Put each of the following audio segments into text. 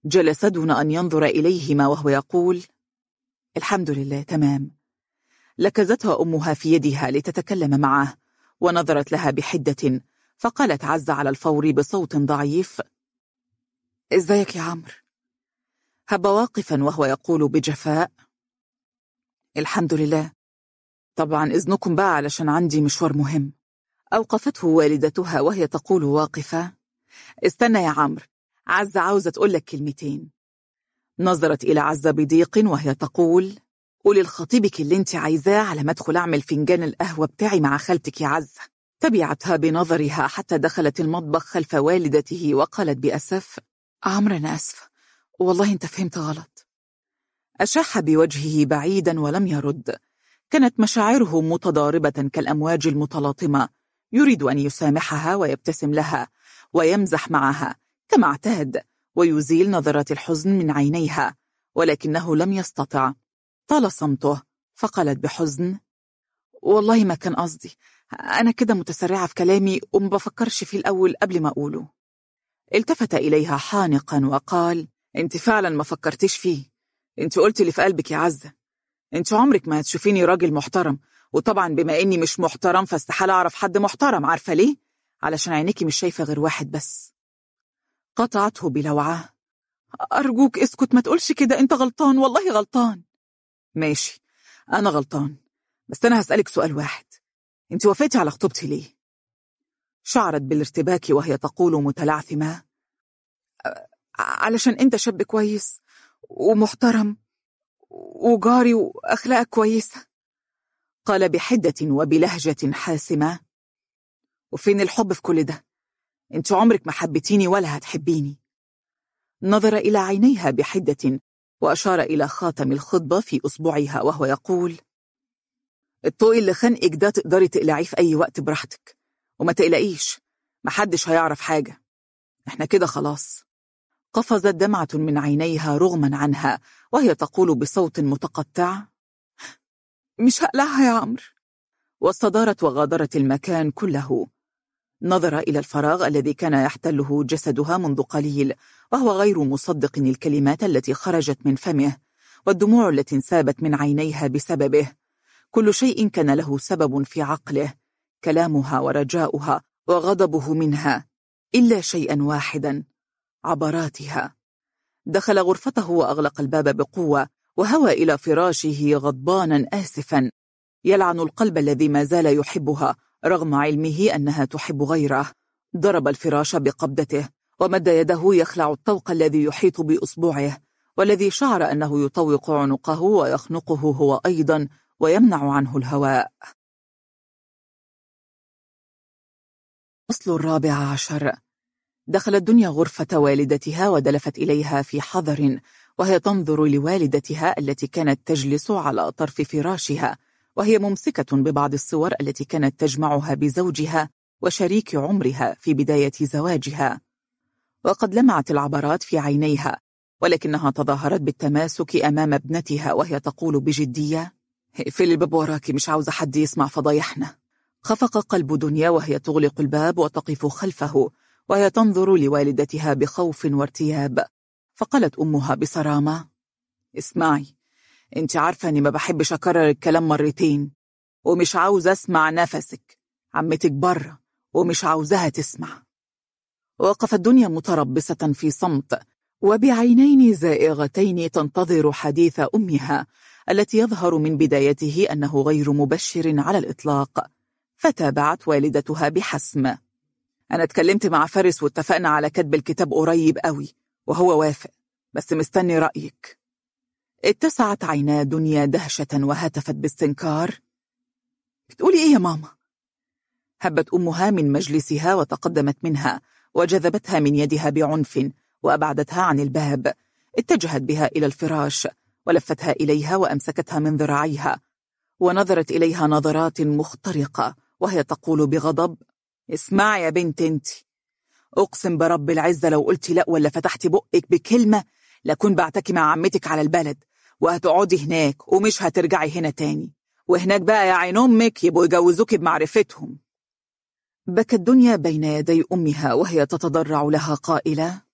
جلس دون أن ينظر إليهما وهو يقول الحمد لله تمام لكزتها أمها في يدها لتتكلم معه ونظرت لها بحدة فقالت عز على الفور بصوت ضعيف ازيك يا عمرو هب واقفا وهو يقول بجفاء الحمد لله طبعا إذنكم بقى علشان عندي مشوار مهم أوقفته والدتها وهي تقول واقفة استنى يا عمرو عز عاوزة تقول لك كلمتين نظرت إلى عز بضيق وهي تقول قولي لخطيبك اللي انت عايزاه على ما ادخل اعمل فنجان القهوة بتاعي مع خالتك يا عز تبعتها بنظرها حتى دخلت المطبخ خلف والدته وقالت بأسف عمرو أنا أسفة والله انت فهمت غلط أشح بوجهه بعيدا ولم يرد كانت مشاعره متضاربة كالأمواج المتلاطمة يريد أن يسامحها ويبتسم لها ويمزح معها كما اعتاد ويزيل نظرات الحزن من عينيها ولكنه لم يستطع طال صمته فقالت بحزن والله ما كان قصدي أنا كده متسرعة في كلامي وما بفكرش فيه الأول قبل ما أقوله التفت إليها حانقا وقال أنت فعلا ما فكرتش فيه أنت قلت اللي في قلبك يا عزة أنت عمرك ما هتشوفيني راجل محترم وطبعا بما إني مش محترم فاستحال أعرف حد محترم عارفة ليه؟ علشان عينيكي مش شايفة غير واحد بس قطعته بلوعة أرجوك اسكت ما تقولش كده أنت غلطان والله غلطان ماشي أنا غلطان بس أنا هسألك سؤال واحد أنت وافقتي على خطوبتي ليه؟ شعرت بالارتباك وهي تقول متلعثمة علشان أنت شاب كويس ومحترم وجاري وأخلاقك كويسة قال بحدة وبلهجة حاسمة وفين الحب في كل ده؟ أنت عمرك ما حبتيني ولا هتحبيني نظر إلى عينيها بحدة وأشار إلى خاتم الخطبة في أصبعها وهو يقول الطوق اللي خنقك ده تقدري تقلعيه في أي وقت براحتك وما تقلقيش محدش هيعرف حاجة احنا كده خلاص قفزت دمعة من عينيها رغما عنها وهي تقول بصوت متقطع مش هقلعها يا عمرو واستدارت وغادرت المكان كله نظر إلى الفراغ الذي كان يحتله جسدها منذ قليل وهو غير مصدق الكلمات التي خرجت من فمه والدموع التي انسابت من عينيها بسببه كل شيء كان له سبب في عقله كلامها ورجاؤها وغضبه منها إلا شيئا واحدا عبراتها دخل غرفته وأغلق الباب بقوة وهوى إلى فراشه غضبانا آسفا يلعن القلب الذي ما زال يحبها رغم علمه أنها تحب غيره ضرب الفراش بقبضته ومد يده يخلع الطوق الذي يحيط بأصبعه والذي شعر أنه يطوق عنقه ويخنقه هو أيضا ويمنع عنه الهواء فصل الرابع عشر دخلت دنيا غرفة والدتها ودلفت إليها في حذر وهي تنظر لوالدتها التي كانت تجلس على طرف فراشها وهي ممسكة ببعض الصور التي كانت تجمعها بزوجها وشريك عمرها في بداية زواجها وقد لمعت العبرات في عينيها ولكنها تظاهرت بالتماسك أمام ابنتها وهي تقول بجدية اقفلي الباب وراكي مش عاوزة حد يسمع فضايحنا خفق قلب دنيا وهي تغلق الباب وتقف خلفه وهي تنظر لوالدتها بخوف وارتياب فقالت أمها بصرامة اسمعي انت عارفة اني ما بحبش اكرر الكلام مرتين ومش عاوزة اسمع نفسك عمتك بره ومش عاوزاها تسمع وقفت الدنيا متربصة في صمت وبعينين زائغتين تنتظر حديث أمها التي يظهر من بدايته أنه غير مبشر على الإطلاق فتابعت والدتها بحسم أنا اتكلمت مع فارس واتفقنا على كتب الكتاب قريب قوي وهو وافق بس مستني رأيك اتسعت عينا دنيا دهشة وهتفت باستنكار بتقولي ايه يا ماما؟ هبت أمها من مجلسها وتقدمت منها وجذبتها من يدها بعنف وأبعدتها عن الباب اتجهت بها إلى الفراش ولفتها إليها وأمسكتها من ذراعيها ونظرت إليها نظرات مخترقة وهي تقول بغضب اسمعي يا بنت انت أقسم برب العزة لو قلت لا ولا فتحت بقك بكلمة لكن بعتكي مع عمتك على البلد وهتقعدي هناك ومش هترجعي هنا تاني وهناك بقى يا عين أمك يبقوا يجوزوكي بمعرفتهم بكت الدنيا بين يدي أمها وهي تتضرع لها قائلة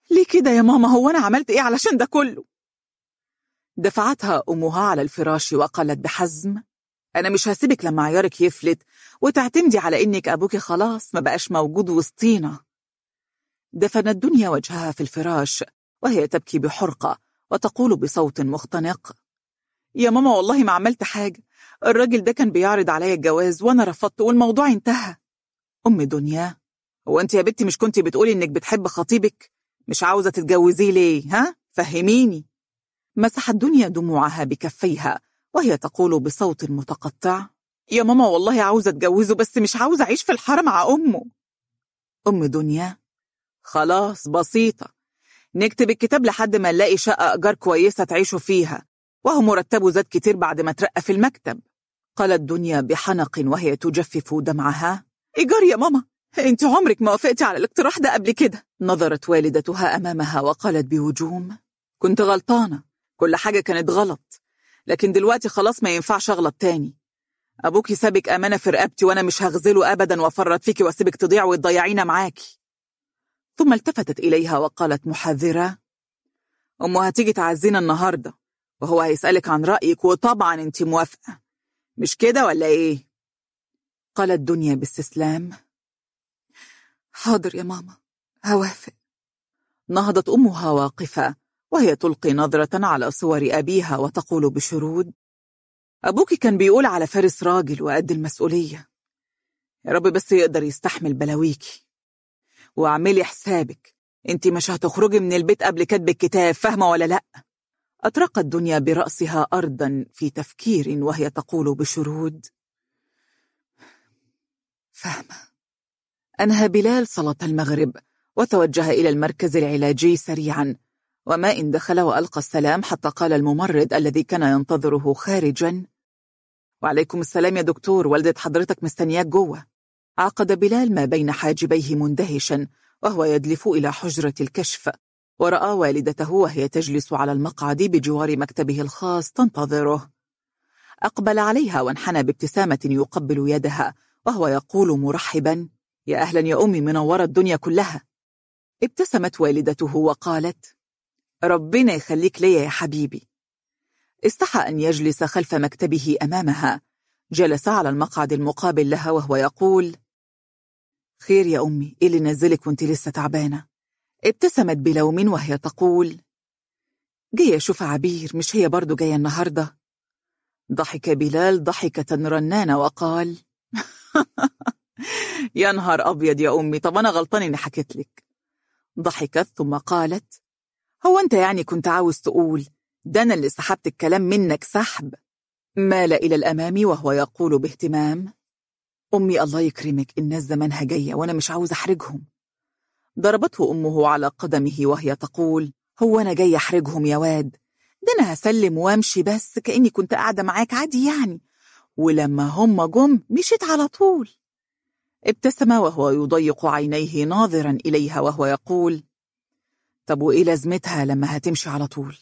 ليه كده يا ماما هو أنا عملت إيه علشان ده كله؟ دفعتها أمها على الفراش وقالت بحزم أنا مش هسيبك لما عيارك يفلت وتعتمدي على إنك أبوكي خلاص ما بقاش موجود وسطينا دفنت دنيا وجهها في الفراش وهي تبكي بحرقة وتقول بصوت مختنق يا ماما والله ما عملت حاجة الراجل ده كان بيعرض عليا الجواز وأنا رفضت والموضوع انتهى أم دنيا هو أنت يا بنتي مش كنتي بتقولي إنك بتحب خطيبك مش عاوزة تتجوزيه ليه ها فهميني مسحت دنيا دموعها بكفيها وهي تقول بصوت متقطع يا ماما والله عاوزة اتجوزه بس مش عاوزة أعيش في الحارة مع أمه أم دنيا خلاص بسيطة نكتب الكتاب لحد ما نلاقي شقة أجار كويسة تعيشوا فيها وهو مرتبه زاد كتير بعد ما ترقى في المكتب قالت دنيا بحنق وهي تجفف دمعها إيجار يا ماما أنت عمرك ما وافقتي على الاقتراح ده قبل كده نظرت والدتها أمامها وقالت بوجوم كنت غلطانة كل حاجة كانت غلط لكن دلوقتي خلاص ما ينفعش أغلط تاني أبوكي سابك أمانة في رقبتي وأنا مش هغزله أبدا وأفرط فيكي وأسيبك تضيع وتضيعينا معاكي ثم التفتت إليها وقالت محذرة أمه هتيجي تعزينا النهاردة وهو هيسألك عن رأيك وطبعا أنت موافقة مش كده ولا إيه؟ قالت دنيا باستسلام حاضر يا ماما هوافق نهضت أمها واقفة وهي تلقي نظرة على صور أبيها وتقول بشرود أبوك كان بيقول على فارس راجل وقد المسؤولية يا رب بس يقدر يستحمل بلاويكي واعملي حسابك انت مش هتخرجي من البيت قبل كتب الكتاب فاهمة ولا لأ أطرقت دنيا برأسها أرضا في تفكير وهي تقول بشرود فاهمة أنهى بلال صلاة المغرب وتوجه إلى المركز العلاجي سريعا وما إن دخل وألقى السلام حتى قال الممرض الذي كان ينتظره خارجا وعليكم السلام يا دكتور والدة حضرتك مستنياك جوه عقد بلال ما بين حاجبيه مندهشا وهو يدلف إلى حجرة الكشف ورأى والدته وهي تجلس على المقعد بجوار مكتبه الخاص تنتظره أقبل عليها وانحنى بابتسامة يقبل يدها وهو يقول مرحبا يا أهلا يا أمي منورة الدنيا كلها ابتسمت والدته وقالت ربنا يخليك ليا يا حبيبي استحى أن يجلس خلف مكتبه أمامها جلس على المقعد المقابل لها وهو يقول خير يا أمي إيه اللي نزلك وانت لسه تعبانة ابتسمت بلوم وهي تقول جاية أشوف عبير مش هي برضو جاية النهاردة ضحك بلال ضحكة رنانة وقال يا نهار أبيض يا أمي طب أنا غلطان إني حكيت لك ضحكت ثم قالت هو أنت يعني كنت عاوز تقول ده أنا اللي سحبت الكلام منك سحب مال إلى الأمام وهو يقول باهتمام أمي الله يكرمك الناس زمانها جاية وأنا مش عاوز أحرجهم ضربته أمه على قدمه وهي تقول هو أنا جاي أحرجهم يا واد ده أنا هسلم وامشي بس كأني كنت قاعدة معاك عادي يعني ولما هم جم مشيت على طول ابتسم وهو يضيق عينيه ناظرا إليها وهو يقول طب وإيه لازمتها لما هتمشي على طول؟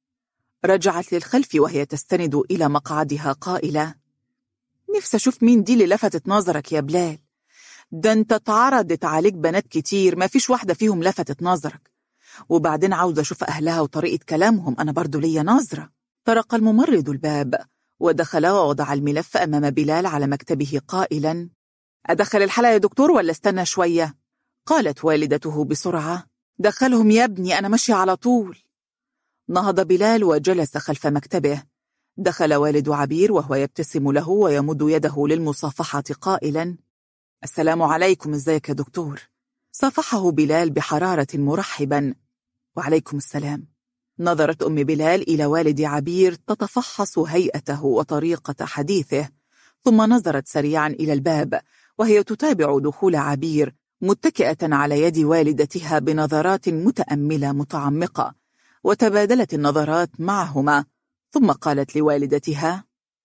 رجعت للخلف وهي تستند إلى مقعدها قائلة نفسي أشوف مين دي اللي لفتت نظرك يا بلال ده انت اتعرضت عليك بنات كتير ما فيش واحدة فيهم لفتت نظرك وبعدين عاوزة أشوف أهلها وطريقة كلامهم أنا برضو ليا نظرة طرق الممرض الباب ودخل ووضع الملف أمام بلال على مكتبه قائلا أدخل الحالة يا دكتور ولا استنى شوية؟ قالت والدته بسرعة دخلهم يا ابني أنا ماشي على طول نهض بلال وجلس خلف مكتبه دخل والد عبير وهو يبتسم له ويمد يده للمصافحة قائلا السلام عليكم ازيك يا دكتور صافحه بلال بحرارة مرحبا وعليكم السلام نظرت أم بلال إلى والد عبير تتفحص هيئته وطريقة حديثه ثم نظرت سريعا إلى الباب وهي تتابع دخول عبير متكئة على يد والدتها بنظرات متأملة متعمقة وتبادلت النظرات معهما ثم قالت لوالدتها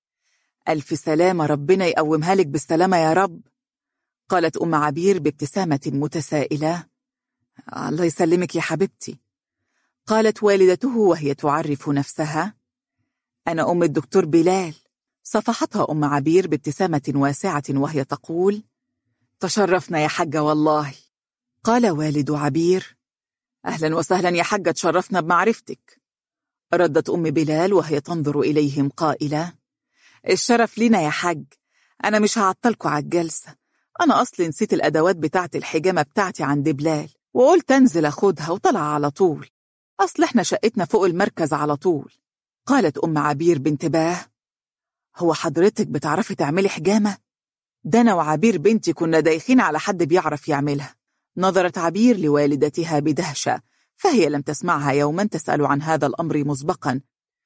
ألف سلامة ربنا يقومها لك بالسلامة يا رب قالت أم عبير بابتسامة متسائلة الله يسلمك يا حبيبتي قالت والدته وهي تعرف نفسها أنا أم الدكتور بلال صفحتها أم عبير بابتسامة واسعة وهي تقول تشرفنا يا حجة والله قال والد عبير أهلا وسهلا يا حاجة تشرفنا بمعرفتك ردت أم بلال وهي تنظر إليهم قائلة الشرف لنا يا حاج أنا مش هعطلكوا على الجلسة أنا أصلي نسيت الأدوات بتاعة الحجامة بتاعتي عند بلال وقلت أنزل أخدها وطلع على طول أصل إحنا شقتنا فوق المركز على طول قالت أم عبير بانتباه هو حضرتك بتعرفي تعملي حجامة؟ ده أنا وعبير بنتي كنا دايخين على حد بيعرف يعملها نظرت عبير لوالدتها بدهشة فهي لم تسمعها يوما تسأل عن هذا الأمر مسبقا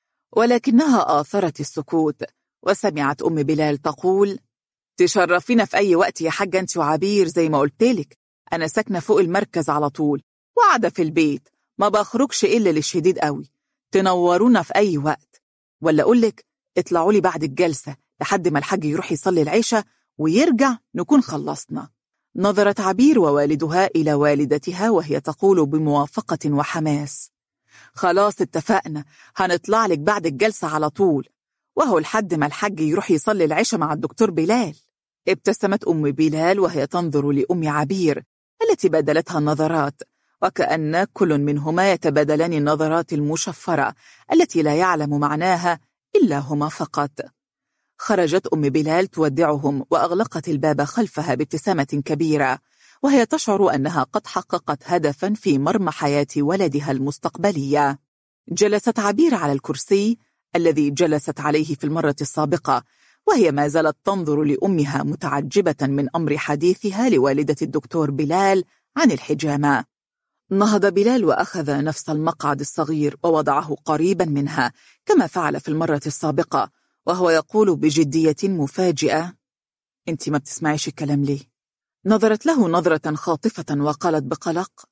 ولكنها آثرت السكوت وسمعت أم بلال تقول تشرفينا في أي وقت يا حاجة أنت وعبير زي ما قلتلك أنا ساكنة فوق المركز على طول وقاعدة في البيت ما بخرجش إلا للشديد قوي تنورونا في أي وقت ولا أقولك اطلعوا لي بعد الجلسة لحد ما الحاج يروح يصلي العشاء ويرجع نكون خلصنا نظرت عبير ووالدها إلى والدتها وهي تقول بموافقة وحماس خلاص اتفقنا هنطلع لك بعد الجلسة على طول وهو لحد ما الحاج يروح يصلي العشاء مع الدكتور بلال ابتسمت أم بلال وهي تنظر لأم عبير التي بدلتها النظرات وكأن كل منهما يتبادلان النظرات المشفرة التي لا يعلم معناها إلا هما فقط خرجت أم بلال تودعهم وأغلقت الباب خلفها بابتسامة كبيرة وهي تشعر أنها قد حققت هدفا في مرمى حياة ولدها المستقبلية جلست عبير على الكرسي الذي جلست عليه في المرة السابقة وهي ما زالت تنظر لأمها متعجبة من أمر حديثها لوالدة الدكتور بلال عن الحجامة نهض بلال وأخذ نفس المقعد الصغير ووضعه قريبا منها كما فعل في المرة السابقة وهو يقول بجدية مفاجئة انت ما بتسمعيش الكلام ليه نظرت له نظرة خاطفة وقالت بقلق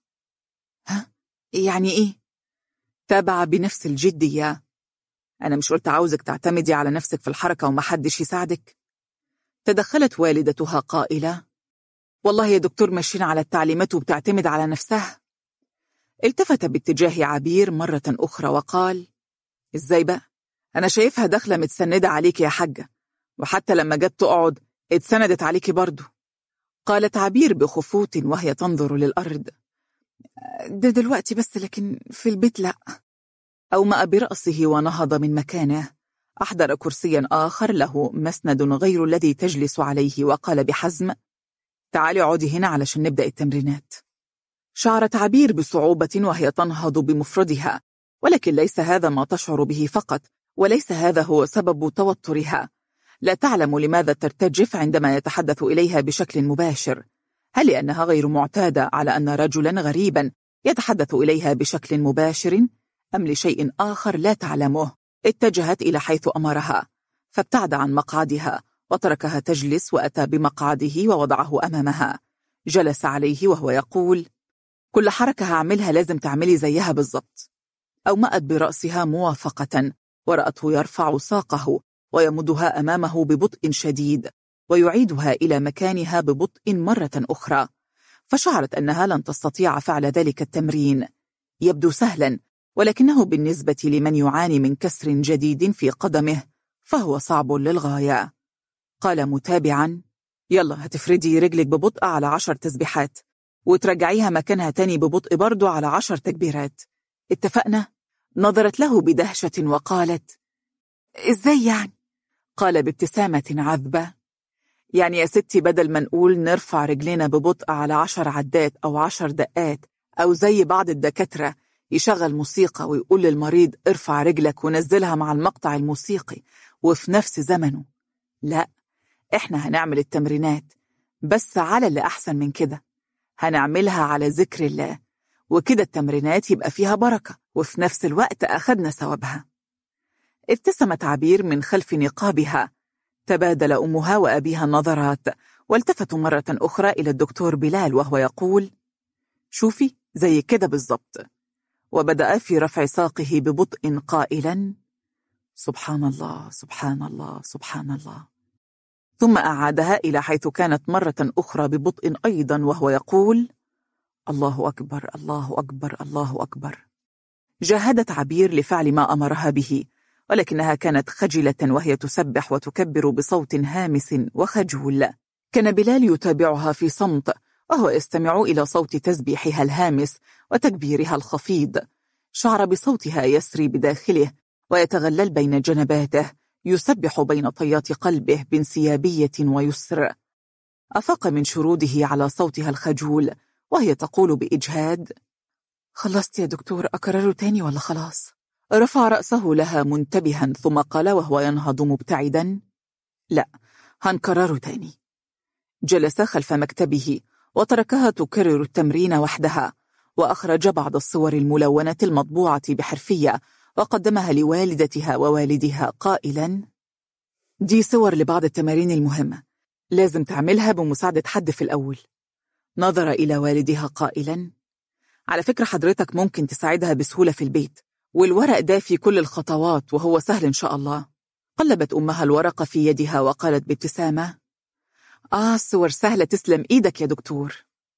ها يعني ايه تابع بنفس الجدية أنا مش قلت عاوزك تعتمدي على نفسك في الحركة ومحدش يساعدك تدخلت والدتها قائلة والله يا دكتور ماشيين على التعليمات وبتعتمد على نفسها التفت باتجاه عبير مرة أخرى وقال إزاي بقى؟ أنا شايفها داخلة متسندة عليك يا حاجة وحتى لما جت تقعد اتسندت عليكي برضو قالت عبير بخفوت وهي تنظر للأرض ده دلوقتي بس لكن في البيت لأ أومأ برأسه ونهض من مكانه أحضر كرسيا آخر له مسند غير الذي تجلس عليه وقال بحزم تعالي اقعدي هنا علشان نبدأ التمرينات شعرت عبير بصعوبة وهي تنهض بمفردها ولكن ليس هذا ما تشعر به فقط وليس هذا هو سبب توترها لا تعلم لماذا ترتجف عندما يتحدث إليها بشكل مباشر هل لأنها غير معتادة على أن رجلا غريبا يتحدث إليها بشكل مباشر أم لشيء آخر لا تعلمه اتجهت إلى حيث أمرها فابتعد عن مقعدها وتركها تجلس وأتى بمقعده ووضعه أمامها جلس عليه وهو يقول كل حركة هعملها لازم تعملي زيها بالضبط أومأت برأسها موافقة ورأته يرفع ساقه ويمدها أمامه ببطء شديد ويعيدها إلى مكانها ببطء مرة أخرى فشعرت أنها لن تستطيع فعل ذلك التمرين يبدو سهلا ولكنه بالنسبة لمن يعاني من كسر جديد في قدمه فهو صعب للغاية قال متابعا يلا هتفردي رجلك ببطء على عشر تسبيحات وترجعيها مكانها تاني ببطء برضو على عشر تكبيرات اتفقنا؟ نظرت له بدهشة وقالت إزاي يعني؟ قال بابتسامة عذبة يعني يا ستي بدل ما نقول نرفع رجلنا ببطء على عشر عدات أو عشر دقات أو زي بعض الدكاترة يشغل موسيقى ويقول للمريض ارفع رجلك ونزلها مع المقطع الموسيقي وفي نفس زمنه لا احنا هنعمل التمرينات بس على اللي أحسن من كده هنعملها على ذكر الله وكده التمرينات يبقى فيها بركة وفي نفس الوقت أخذنا ثوابها ابتسمت عبير من خلف نقابها تبادل أمها وأبيها النظرات والتفتوا مرة أخرى إلى الدكتور بلال وهو يقول شوفي زي كده بالضبط وبدأ في رفع ساقه ببطء قائلا سبحان الله سبحان الله سبحان الله ثم أعادها إلى حيث كانت مرة أخرى ببطء أيضا وهو يقول الله أكبر الله أكبر الله أكبر جاهدت عبير لفعل ما أمرها به ولكنها كانت خجلة وهي تسبح وتكبر بصوت هامس وخجول كان بلال يتابعها في صمت وهو يستمع إلى صوت تسبيحها الهامس وتكبيرها الخفيض شعر بصوتها يسري بداخله ويتغلل بين جنباته يسبح بين طيات قلبه بانسيابية ويسر أفاق من شروده على صوتها الخجول وهي تقول بإجهاد خلصت يا دكتور أكرر تاني ولا خلاص؟ رفع رأسه لها منتبها ثم قال وهو ينهض مبتعدا لا هنكرر تاني جلس خلف مكتبه وتركها تكرر التمرين وحدها وأخرج بعض الصور الملونة المطبوعة بحرفية وقدمها لوالدتها ووالدها قائلا دي صور لبعض التمارين المهمة لازم تعملها بمساعدة حد في الأول نظر إلى والدها قائلا على فكرة حضرتك ممكن تساعدها بسهولة في البيت والورق ده في كل الخطوات وهو سهل إن شاء الله قلبت أمها الورقة في يدها وقالت بابتسامة آه الصور سهلة تسلم إيدك يا دكتور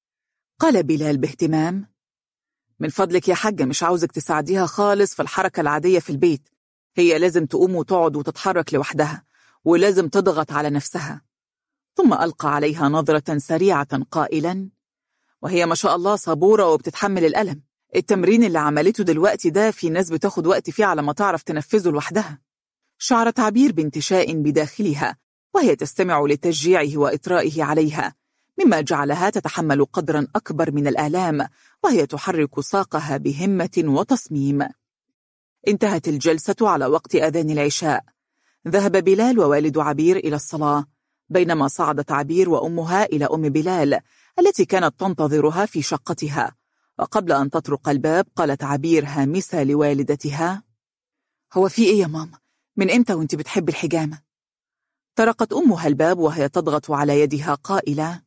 قال بلال باهتمام من فضلك يا حاجة مش عاوزك تساعديها خالص في الحركة العادية في البيت هي لازم تقوم وتقعد وتتحرك لوحدها ولازم تضغط على نفسها ثم ألقى عليها نظرة سريعة قائلا وهي ما شاء الله صبورة وبتتحمل الألم التمرين اللي عملته دلوقتي ده في ناس بتاخد وقت فيه على ما تعرف تنفذه لوحدها شعرت عبير بانتشاء بداخلها وهي تستمع لتشجيعه وإطرائه عليها مما جعلها تتحمل قدرا أكبر من الآلام وهي تحرك ساقها بهمة وتصميم انتهت الجلسة على وقت أذان العشاء ذهب بلال ووالد عبير إلى الصلاة بينما صعدت عبير وأمها إلى أم بلال التي كانت تنتظرها في شقتها وقبل أن تطرق الباب قالت عبير هامسة لوالدتها هو في إيه يا ماما؟ من إمتى وانت بتحب الحجامة؟ طرقت أمها الباب وهي تضغط على يدها قائلة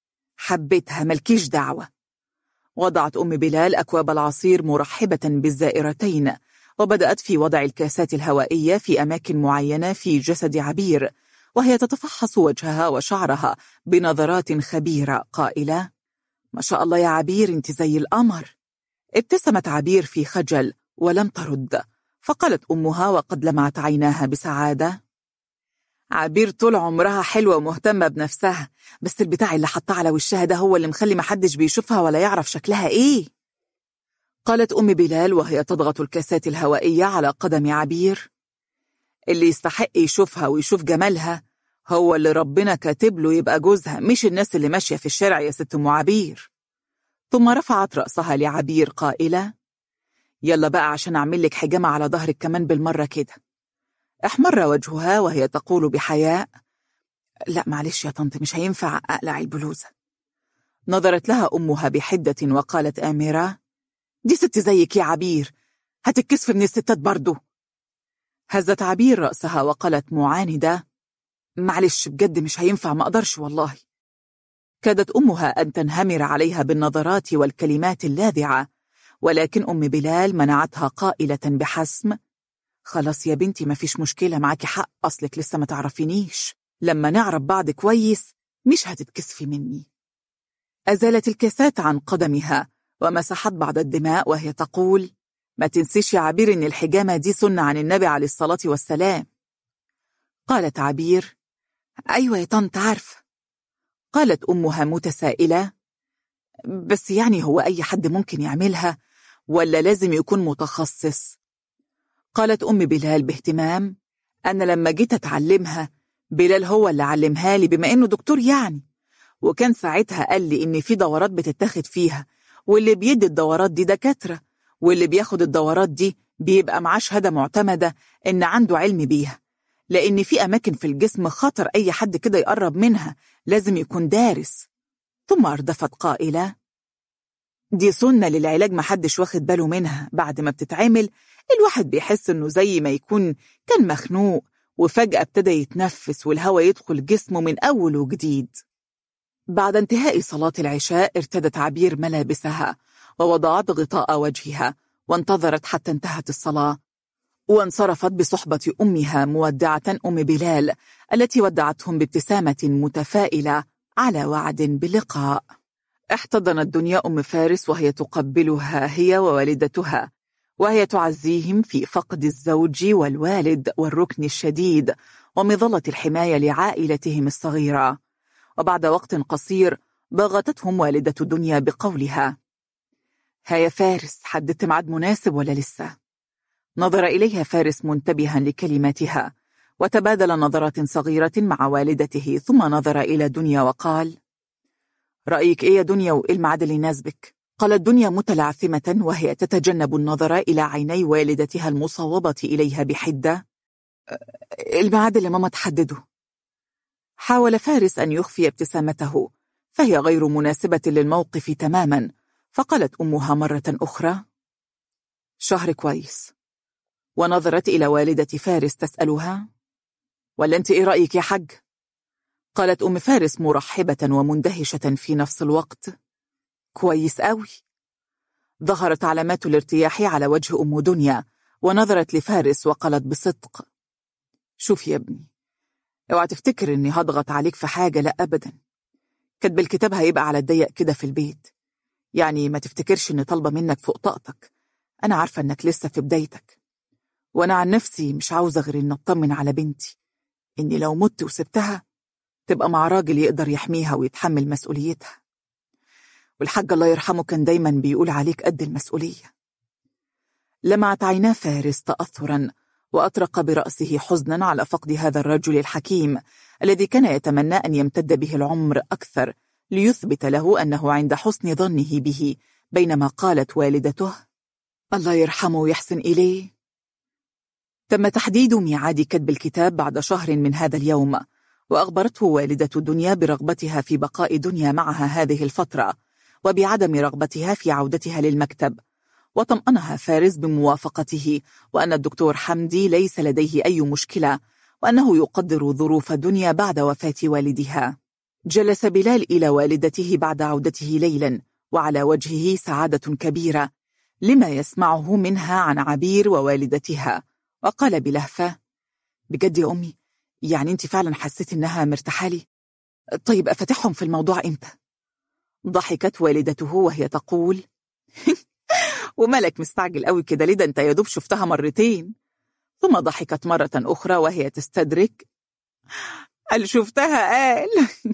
حبيتها ملكيش دعوة وضعت أم بلال أكواب العصير مرحبة بالزائرتين وبدأت في وضع الكاسات الهوائية في أماكن معينة في جسد عبير وهي تتفحص وجهها وشعرها بنظرات خبيرة قائلة ما شاء الله يا عبير انت زي القمر ابتسمت عبير في خجل ولم ترد فقالت أمها وقد لمعت عيناها بسعادة عبير طول عمرها حلوة ومهتمة بنفسها بس البتاع اللي حطها على وشها ده هو اللي مخلي محدش بيشوفها ولا يعرف شكلها ايه قالت أم بلال وهي تضغط الكاسات الهوائية على قدم عبير اللي يستحق يشوفها ويشوف جمالها هو اللي ربنا كاتب له يبقى جوزها مش الناس اللي ماشية في الشارع يا ست أم عبير ثم رفعت رأسها لعبير قائلة يلا بقى عشان أعمل لك حجامة على ظهرك كمان بالمرة كده احمر وجهها وهي تقول بحياء لا معلش يا طنط مش هينفع أقلع البلوزة نظرت لها أمها بحدة وقالت آمرة دي ست زيك يا عبير هتتكسف من الستات برضو هزت عبير رأسها وقالت معاندة معلش بجد مش هينفع ما أقدرش والله كادت أمها أن تنهمر عليها بالنظرات والكلمات اللاذعة ولكن أم بلال منعتها قائلة بحسم خلاص يا بنتي ما فيش مشكلة معاكي حق أصلك لسه ما تعرفينيش لما نعرف بعض كويس مش هتتكسفي مني أزالت الكاسات عن قدمها ومسحت بعض الدماء وهي تقول ما تنسيش يا عبير إن الحجامة دي سنة عن النبي عليه الصلاة والسلام قالت عبير أيوة يا طنط عارفة قالت أمها متسائلة بس يعني هو أي حد ممكن يعملها ولا لازم يكون متخصص قالت أم بلال باهتمام أنا لما جيت أتعلمها بلال هو اللي علمها لي بما إنه دكتور يعني وكان ساعتها قال لي إن في دورات بتتاخد فيها واللي بيدي الدورات دي دكاترة واللي بياخد الدورات دي بيبقى معاه شهادة معتمدة إن عنده علم بيها لأن في أماكن في الجسم خطر أي حد كده يقرب منها لازم يكون دارس ثم أردفت قائلة دي سنة للعلاج محدش واخد باله منها بعد ما بتتعمل الواحد بيحس إنه زي ما يكون كان مخنوق وفجأة ابتدى يتنفس والهواء يدخل جسمه من أول وجديد بعد انتهاء صلاة العشاء ارتدت عبير ملابسها ووضعت غطاء وجهها وانتظرت حتى انتهت الصلاة وانصرفت بصحبة أمها مودعة أم بلال التي ودعتهم بابتسامة متفائلة على وعد باللقاء احتضنت دنيا أم فارس وهي تقبلها هي ووالدتها وهي تعزيهم في فقد الزوج والوالد والركن الشديد ومظلة الحماية لعائلتهم الصغيرة وبعد وقت قصير باغتتهم والدة دنيا بقولها ها يا فارس حددت ميعاد مناسب ولا لسه نظر إليها فارس منتبها لكلماتها وتبادل نظرات صغيرة مع والدته ثم نظر إلى دنيا وقال رأيك إيه يا دنيا وإيه الميعاد اللي يناسبك؟ قالت دنيا متلعثمة وهي تتجنب النظر إلى عيني والدتها المصوبة إليها بحدة الميعاد اللي ماما تحدده حاول فارس أن يخفي ابتسامته فهي غير مناسبة للموقف تماما فقالت أمها مرة أخرى شهر كويس ونظرت إلى والدة فارس تسألها ولا أنت إيه رأيك يا حج؟ قالت أم فارس مرحبة ومندهشة في نفس الوقت كويس قوي ظهرت علامات الارتياح على وجه أم دنيا ونظرت لفارس وقالت بصدق شوف يا ابني اوعى تفتكر اني هضغط عليك في حاجة لا أبدا كتب الكتاب هيبقى على الضيق كده في البيت يعني ما تفتكرش اني طالبة منك فوق طاقتك أنا عارفة انك لسه في بدايتك وأنا عن نفسي مش عاوزة غير إن أطمن على بنتي إني لو مت وسبتها تبقى مع راجل يقدر يحميها ويتحمل مسؤوليتها والحاج الله يرحمه كان دايما بيقول عليك قد المسؤولية لمعت عينا فارس تأثرا وأطرق برأسه حزنا على فقد هذا الرجل الحكيم الذي كان يتمنى أن يمتد به العمر أكثر ليثبت له أنه عند حسن ظنه به بينما قالت والدته الله يرحمه ويحسن إليه تم تحديد ميعاد كتب الكتاب بعد شهر من هذا اليوم وأخبرته والدة دنيا برغبتها في بقاء دنيا معها هذه الفترة وبعدم رغبتها في عودتها للمكتب وطمأنها فارس بموافقته وأن الدكتور حمدي ليس لديه أي مشكلة وأنه يقدر ظروف دنيا بعد وفاة والدها جلس بلال إلى والدته بعد عودته ليلا وعلى وجهه سعادة كبيرة لما يسمعه منها عن عبير ووالدتها وقال بلهفة بجد يا أمي يعني أنت فعلا حسيت إنها مرتاحة لي طيب أفتحهم في الموضوع إمتى ضحكت والدته وهي تقول ومالك مستعجل قوي كده ليه ده انت يا دوب شفتها مرتين ثم ضحكت مرة أخرى وهي تستدرك قال شفتها قال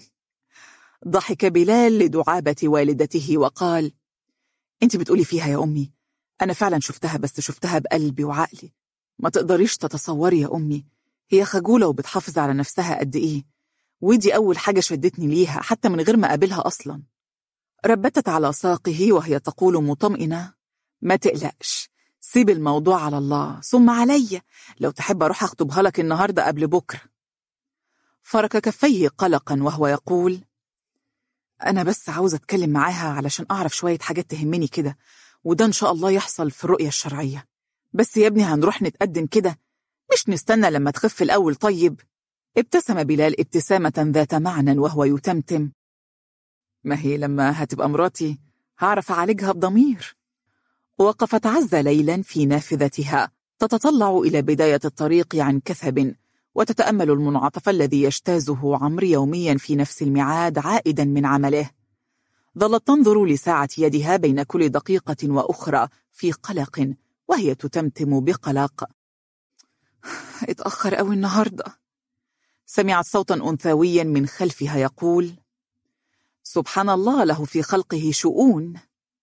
ضحك بلال لدعابة والدته وقال انت بتقولي فيها يا أمي أنا فعلا شفتها بس شفتها بقلبي وعقلي ما تقدريش تتصوري يا أمي هي خجولة وبتحافظ على نفسها قد إيه ودي أول حاجة شدتني ليها حتى من غير ما أقابلها أصلا ربتت على ساقه وهي تقول مطمئنة ما تقلقش سيب الموضوع على الله ثم علي لو تحب أروح أخطبها لك النهاردة قبل بكرة فرك كفيه قلقا وهو يقول أنا بس عاوز أتكلم معاها علشان أعرف شوية حاجات تهمني كده وده إن شاء الله يحصل في الرؤية الشرعية بس يا ابني هنروح نتقدم كده مش نستنى لما تخف الأول طيب ابتسم بلال ابتسامة ذات معنى وهو يتمتم ما هي لما هتبقى مراتي هعرف أعالجها بضمير وقفت عزة ليلا في نافذتها تتطلع إلى بداية الطريق عن كثب وتتأمل المنعطف الذي يجتازه عمرو يوميا في نفس الميعاد عائدا من عمله ظلت تنظر لساعة يدها بين كل دقيقة وأخرى في قلق وهي تتمتم بقلق اتأخر أوي النهاردة سمعت صوتا أنثويا من خلفها يقول سبحان الله له في خلقه شؤون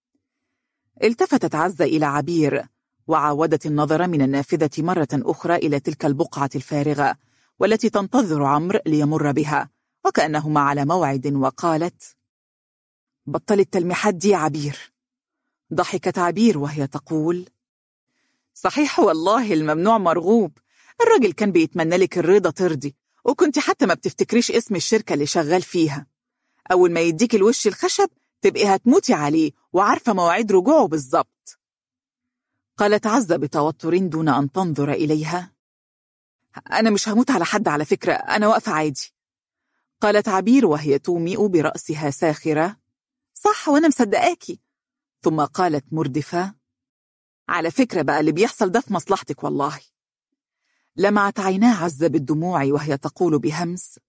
التفتت عزة إلى عبير وعاودت النظر من النافذة مرة أخرى إلى تلك البقعة الفارغة والتي تنتظر عمرو ليمر بها وكأنهما على موعد وقالت بطل التلميحات دي عبير ضحكت عبير وهي تقول صحيح والله الممنوع مرغوب الراجل كان بيتمنى لك الرضا ترضي وكنت حتى ما بتفتكريش اسم الشركة اللي شغال فيها أول ما يديك الوش الخشب تبقي هتموتي عليه وعارفة مواعيد رجوعه بالظبط قالت عزة بتوتر دون أن تنظر إليها أنا مش هموت على حد على فكرة أنا واقفة عادي قالت عبير وهي تومئ برأسها ساخرة صح وأنا مصدقاكي ثم قالت مردفة على فكرة بقى اللي بيحصل ده في مصلحتك والله لمعت عيناه عزة بالدموع وهي تقول بهمس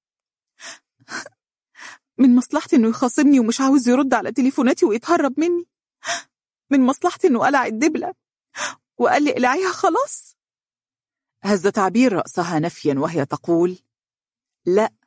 من مصلحتي انه يخاصمني ومش عاوز يرد على تليفوناتي ويتهرب مني من مصلحتي انه قلع الدبلة وقال لي اقلعيها خلاص هزت عبير رأسها نفيا وهي تقول لا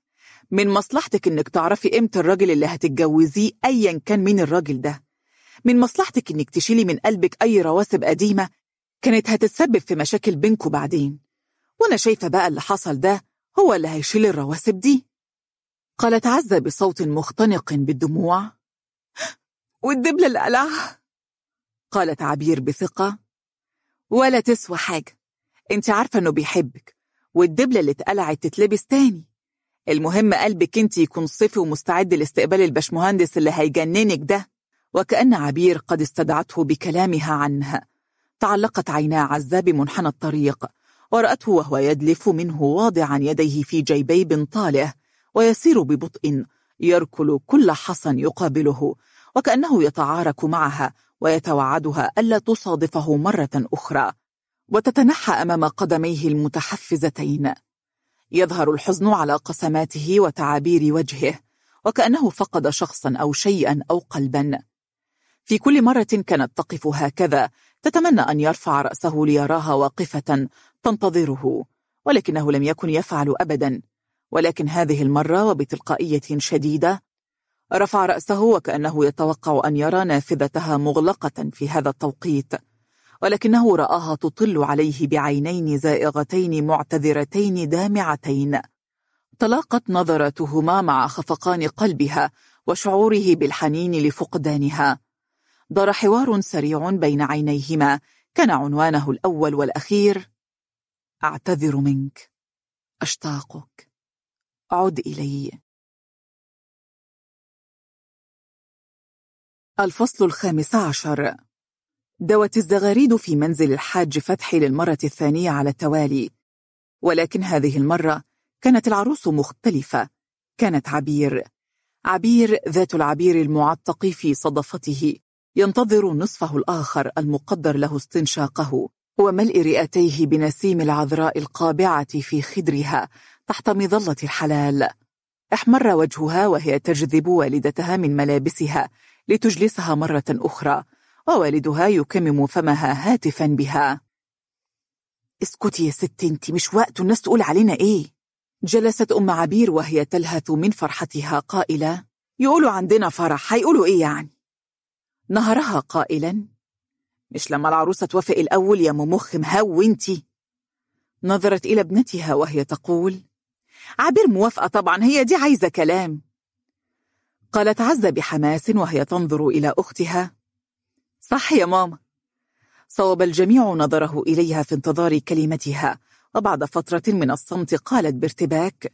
من مصلحتك إنك تعرفي قيمة الراجل اللي هتتجوزيه أيا كان مين الراجل ده من مصلحتك إنك تشيلي من قلبك أي رواسب قديمة كانت هتتسبب في مشاكل بينكوا بعدين وأنا شايفة بقى اللي حصل ده هو اللي هيشيل الرواسب دي قالت عزة بصوت مختنق بالدموع والدبلة اللي قلعها قالت عبير بثقة ولا تسوى حاجة انت عارفة انه بيحبك والدبلة اللي اتقلعت تتلبس تاني المهم قلبك انت يكون صفي ومستعد لاستقبال البشمهندس اللي هيجننك ده وكأن عبير قد استدعته بكلامها عنها تعلقت عينا عزة بمنحنى الطريق ورأته وهو يدلف منه واضعا يديه في جيبي بنطاله ويسير ببطء يركل كل حصن يقابله وكأنه يتعارك معها ويتوعدها ألا تصادفه مرة أخرى وتتنحى أمام قدميه المتحفزتين يظهر الحزن على قسماته وتعابير وجهه وكأنه فقد شخصا أو شيئا أو قلبا في كل مرة كانت تقف هكذا تتمنى أن يرفع رأسه ليراها واقفة تنتظره ولكنه لم يكن يفعل أبدا ولكن هذه المرة وبتلقائية شديدة رفع رأسه وكأنه يتوقع أن يرى نافذتها مغلقة في هذا التوقيت ولكنه رآها تطل عليه بعينين زائغتين معتذرتين دامعتين تلاقت نظرتهما مع خفقان قلبها وشعوره بالحنين لفقدانها دار حوار سريع بين عينيهما كان عنوانه الأول والأخير أعتذر منك أشتاقك عد إلي الفصل الخامس عشر دوت الزغاريد في منزل الحاج فتحي للمرة الثانية على التوالي ولكن هذه المرة كانت العروس مختلفة كانت عبير عبير ذات العبير المعتق في صدفته ينتظر نصفه الآخر المقدر له استنشاقه وملء رئتيه بنسيم العذراء القابعة في خدرها تحت مظلة الحلال احمر وجهها وهي تجذب والدتها من ملابسها لتجلسها مرة أخرى ووالدها يكمم فمها هاتفا بها اسكتي يا ست انت مش وقت الناس تقول علينا ايه جلست أم عبير وهي تلهث من فرحتها قائلة يقولوا عندنا فرح هيقولوا ايه يعني نهرها قائلا مش لما العروسة توافق الأول يا ممخ مهو انتي نظرت إلى ابنتها وهي تقول عبير موافقة طبعا هي دي عايزة كلام قالت عزة بحماس وهي تنظر إلى أختها صح يا ماما صوب الجميع نظره إليها في انتظار كلمتها وبعد فترة من الصمت قالت بارتباك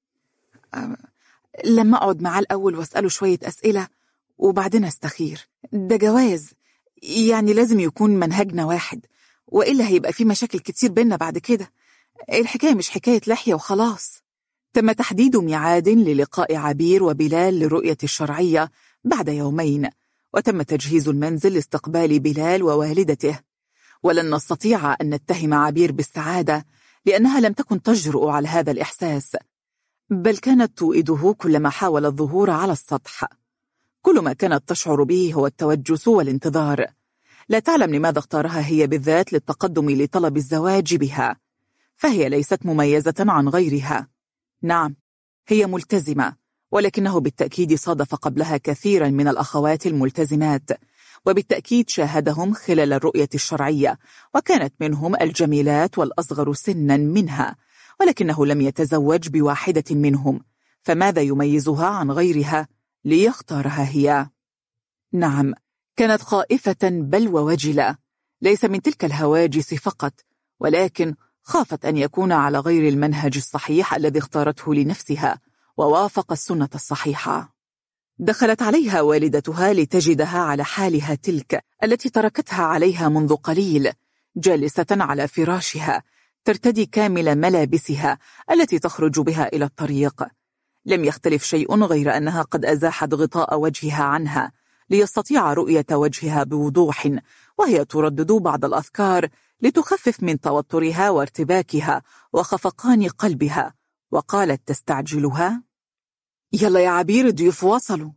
لما أقعد معاه الأول وأسأله شوية أسئلة وبعدين أستخير ده جواز يعني لازم يكون منهجنا واحد وإلا هيبقى في مشاكل كتير بينا بعد كده الحكاية مش حكاية لحية وخلاص تم تحديد ميعاد للقاء عبير وبلال للرؤية الشرعية بعد يومين وتم تجهيز المنزل لاستقبال بلال ووالدته ولن نستطيع أن نتهم عبير بالسعادة لأنها لم تكن تجرؤ على هذا الإحساس بل كانت توئده كلما حاول الظهور على السطح كل ما كانت تشعر به هو التوجس والانتظار لا تعلم لماذا اختارها هي بالذات للتقدم لطلب الزواج بها فهي ليست مميزة عن غيرها نعم هي ملتزمة ولكنه بالتأكيد صادف قبلها كثيرا من الأخوات الملتزمات وبالتأكيد شاهدهم خلال الرؤية الشرعية وكانت منهم الجميلات والأصغر سنا منها ولكنه لم يتزوج بواحدة منهم فماذا يميزها عن غيرها ليختارها هي؟ نعم كانت خائفة بل ووجلة ليس من تلك الهواجس فقط ولكن خافت أن يكون على غير المنهج الصحيح الذي اختارته لنفسها ووافق السنة الصحيحة دخلت عليها والدتها لتجدها على حالها تلك التي تركتها عليها منذ قليل جالسة على فراشها ترتدي كامل ملابسها التي تخرج بها إلى الطريق لم يختلف شيء غير أنها قد أزاحت غطاء وجهها عنها ليستطيع رؤية وجهها بوضوح وهي تردد بعض الأذكار لتخفف من توترها وارتباكها وخفقان قلبها وقالت تستعجلها يلا يا عبير الضيوف وصلوا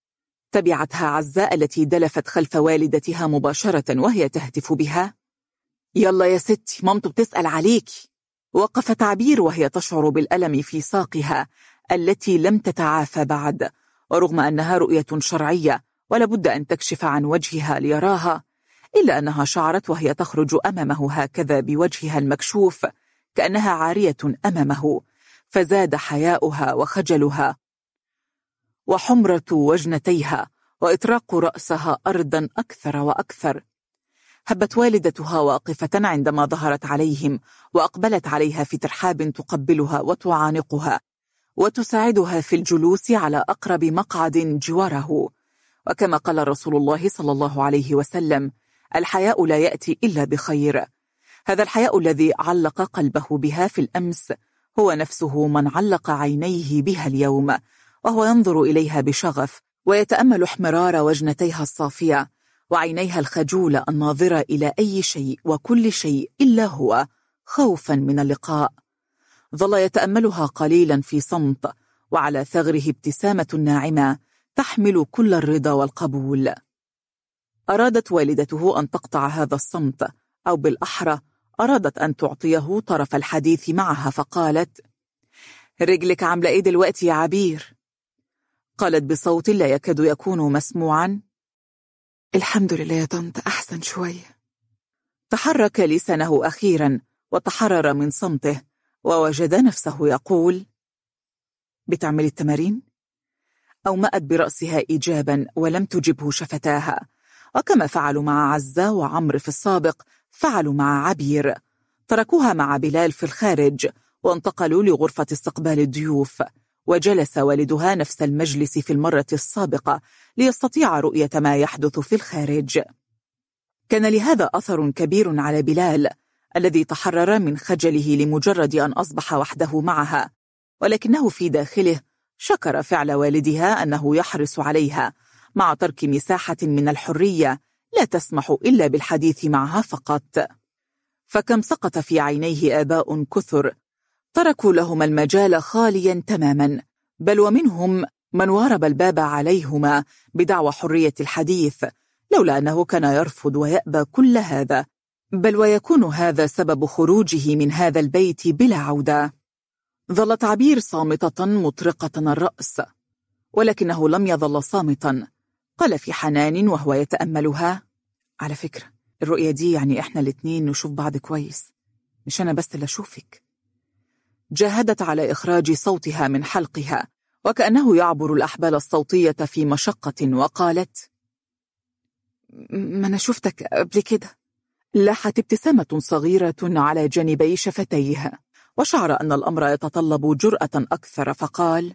تبعتها عزاء التي دلفت خلف والدتها مباشرة وهي تهتف بها يلا يا ستي مامته بتسأل عليك وقفت عبير وهي تشعر بالألم في ساقها التي لم تتعافى بعد ورغم أنها رؤية شرعية ولابد أن تكشف عن وجهها ليراها إلا أنها شعرت وهي تخرج أمامه هكذا بوجهها المكشوف كأنها عارية أمامه فزاد حياؤها وخجلها وحمرة وجنتيها وإطراق رأسها أرضا أكثر وأكثر هبت والدتها واقفة عندما ظهرت عليهم وأقبلت عليها في ترحاب تقبلها وتعانقها وتساعدها في الجلوس على أقرب مقعد جواره وكما قال رسول الله صلى الله عليه وسلم الحياء لا يأتي إلا بخير هذا الحياء الذي علق قلبه بها في الأمس هو نفسه من علق عينيه بها اليوم وهو ينظر إليها بشغف ويتأمل احمرار وجنتيها الصافية وعينيها الخجولة الناظرة إلى أي شيء وكل شيء إلا هو خوفا من اللقاء ظل يتأملها قليلا في صمت وعلى ثغره ابتسامة ناعمة تحمل كل الرضا والقبول أرادت والدته أن تقطع هذا الصمت أو بالأحرى أرادت أن تعطيه طرف الحديث معها فقالت رجلك عاملة إيه دلوقتي يا عبير؟ قالت بصوت لا يكاد يكون مسموعا الحمد لله يا طنط أحسن شوية تحرك لسانه أخيرا وتحرر من صمته ووجد نفسه يقول بتعمل التمارين؟ أومأت برأسها إيجابا ولم تجبه شفتاها وكما فعلوا مع عزة وعمر في السابق فعلوا مع عبير تركوها مع بلال في الخارج وانتقلوا لغرفة استقبال الضيوف وجلس والدها نفس المجلس في المرة السابقة ليستطيع رؤية ما يحدث في الخارج كان لهذا أثر كبير على بلال الذي تحرر من خجله لمجرد أن أصبح وحده معها ولكنه في داخله شكر فعل والدها أنه يحرص عليها مع ترك مساحة من الحرية لا تسمح إلا بالحديث معها فقط فكم سقط في عينيه آباء كثر تركوا لهما المجال خاليا تماما بل ومنهم من وارب الباب عليهما بدعوى حرية الحديث لولا أنه كان يرفض ويأبى كل هذا بل ويكون هذا سبب خروجه من هذا البيت بلا عودة ظلت عبير صامتة مطرقة الرأس ولكنه لم يظل صامتا قال في حنان وهو يتأملها على فكرة الرؤية دي يعني إحنا الاتنين نشوف بعض كويس مش أنا بس اللي أشوفك جاهدت على إخراج صوتها من حلقها وكأنه يعبر الأحبال الصوتية في مشقة وقالت ما أنا شفتك قبل كده لاحت ابتسامة صغيرة على جانبي شفتيها وشعر أن الأمر يتطلب جرأة أكثر فقال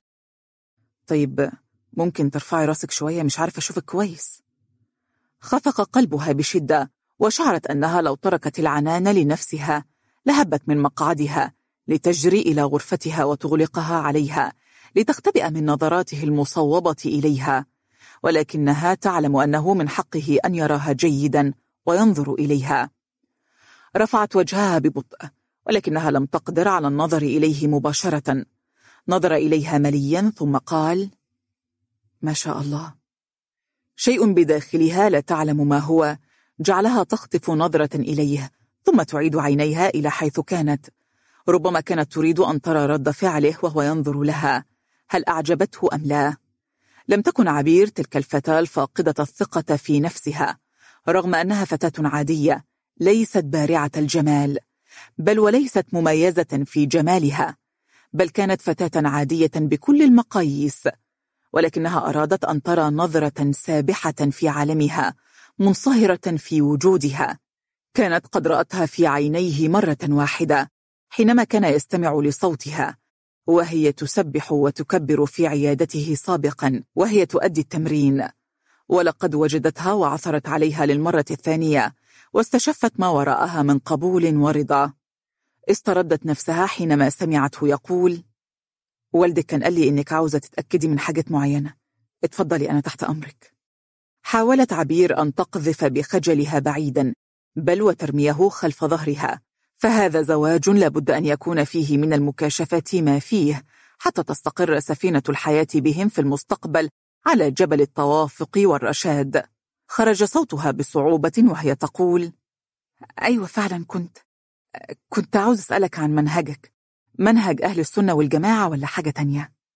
طيب ممكن ترفعي راسك شوية مش عارفة أشوفك كويس خفق قلبها بشدة وشعرت أنها لو تركت العنان لنفسها لهبت من مقعدها لتجري إلى غرفتها وتغلقها عليها لتختبئ من نظراته المصوبة إليها ولكنها تعلم أنه من حقه أن يراها جيدا وينظر إليها رفعت وجهها ببطء ولكنها لم تقدر على النظر إليه مباشرة نظر إليها مليا ثم قال ما شاء الله شيء بداخلها لا تعلم ما هو جعلها تخطف نظرة إليه ثم تعيد عينيها إلى حيث كانت ربما كانت تريد أن ترى رد فعله وهو ينظر لها هل أعجبته أم لا؟ لم تكن عبير تلك الفتاة الفاقدة الثقة في نفسها رغم أنها فتاة عادية ليست بارعة الجمال بل وليست مميزة في جمالها بل كانت فتاة عادية بكل المقاييس ولكنها أرادت أن ترى نظرة سابحة في عالمها منصهرة في وجودها كانت قد رأتها في عينيه مرة واحدة حينما كان يستمع لصوتها وهي تسبح وتكبر في عيادته سابقا وهي تؤدي التمرين ولقد وجدتها وعثرت عليها للمرة الثانية واستشفت ما وراءها من قبول ورضا استردت نفسها حينما سمعته يقول والدك كان قال لي إنك عاوزة تتأكدي من حاجات معينة اتفضلي أنا تحت أمرك حاولت عبير أن تقذف بخجلها بعيدا بل وترميه خلف ظهرها فهذا زواج لابد أن يكون فيه من المكاشفات ما فيه حتى تستقر سفينة الحياة بهم في المستقبل على جبل التوافق والرشاد خرج صوتها بصعوبة وهي تقول أيوة فعلا كنت كنت عاوز أسألك عن منهجك منهج أهل السنة والجماعة ولا حاجة تانية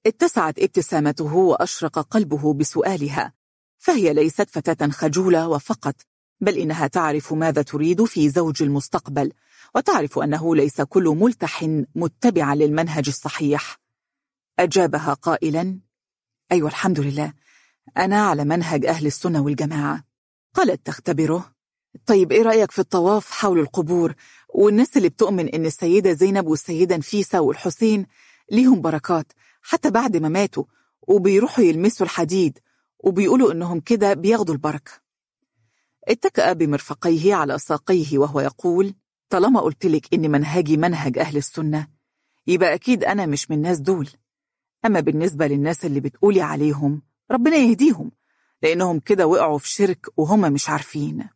اتسعت ابتسامته وأشرق قلبه بسؤالها فهي ليست فتاة خجولة وفقط بل إنها تعرف ماذا تريد في زوج المستقبل وتعرف أنه ليس كل ملتح متبعا للمنهج الصحيح أجابها قائلا أيوة الحمد لله أنا على منهج أهل السنة والجماعة قالت تختبره طيب إيه رأيك في الطواف حول القبور والناس اللي بتؤمن إن السيدة زينب والسيدة نفيسة والحسين ليهم بركات حتى بعد ما ماتوا وبيروحوا يلمسوا الحديد وبيقولوا إنهم كده بياخدوا البركة اتكأ بمرفقيه على ساقيه وهو يقول طالما قلت لك إن منهجي منهج أهل السنة يبقى أكيد أنا مش من الناس دول أما بالنسبة للناس اللي بتقولي عليهم ربنا يهديهم لأنهم كده وقعوا في شرك وهم مش عارفين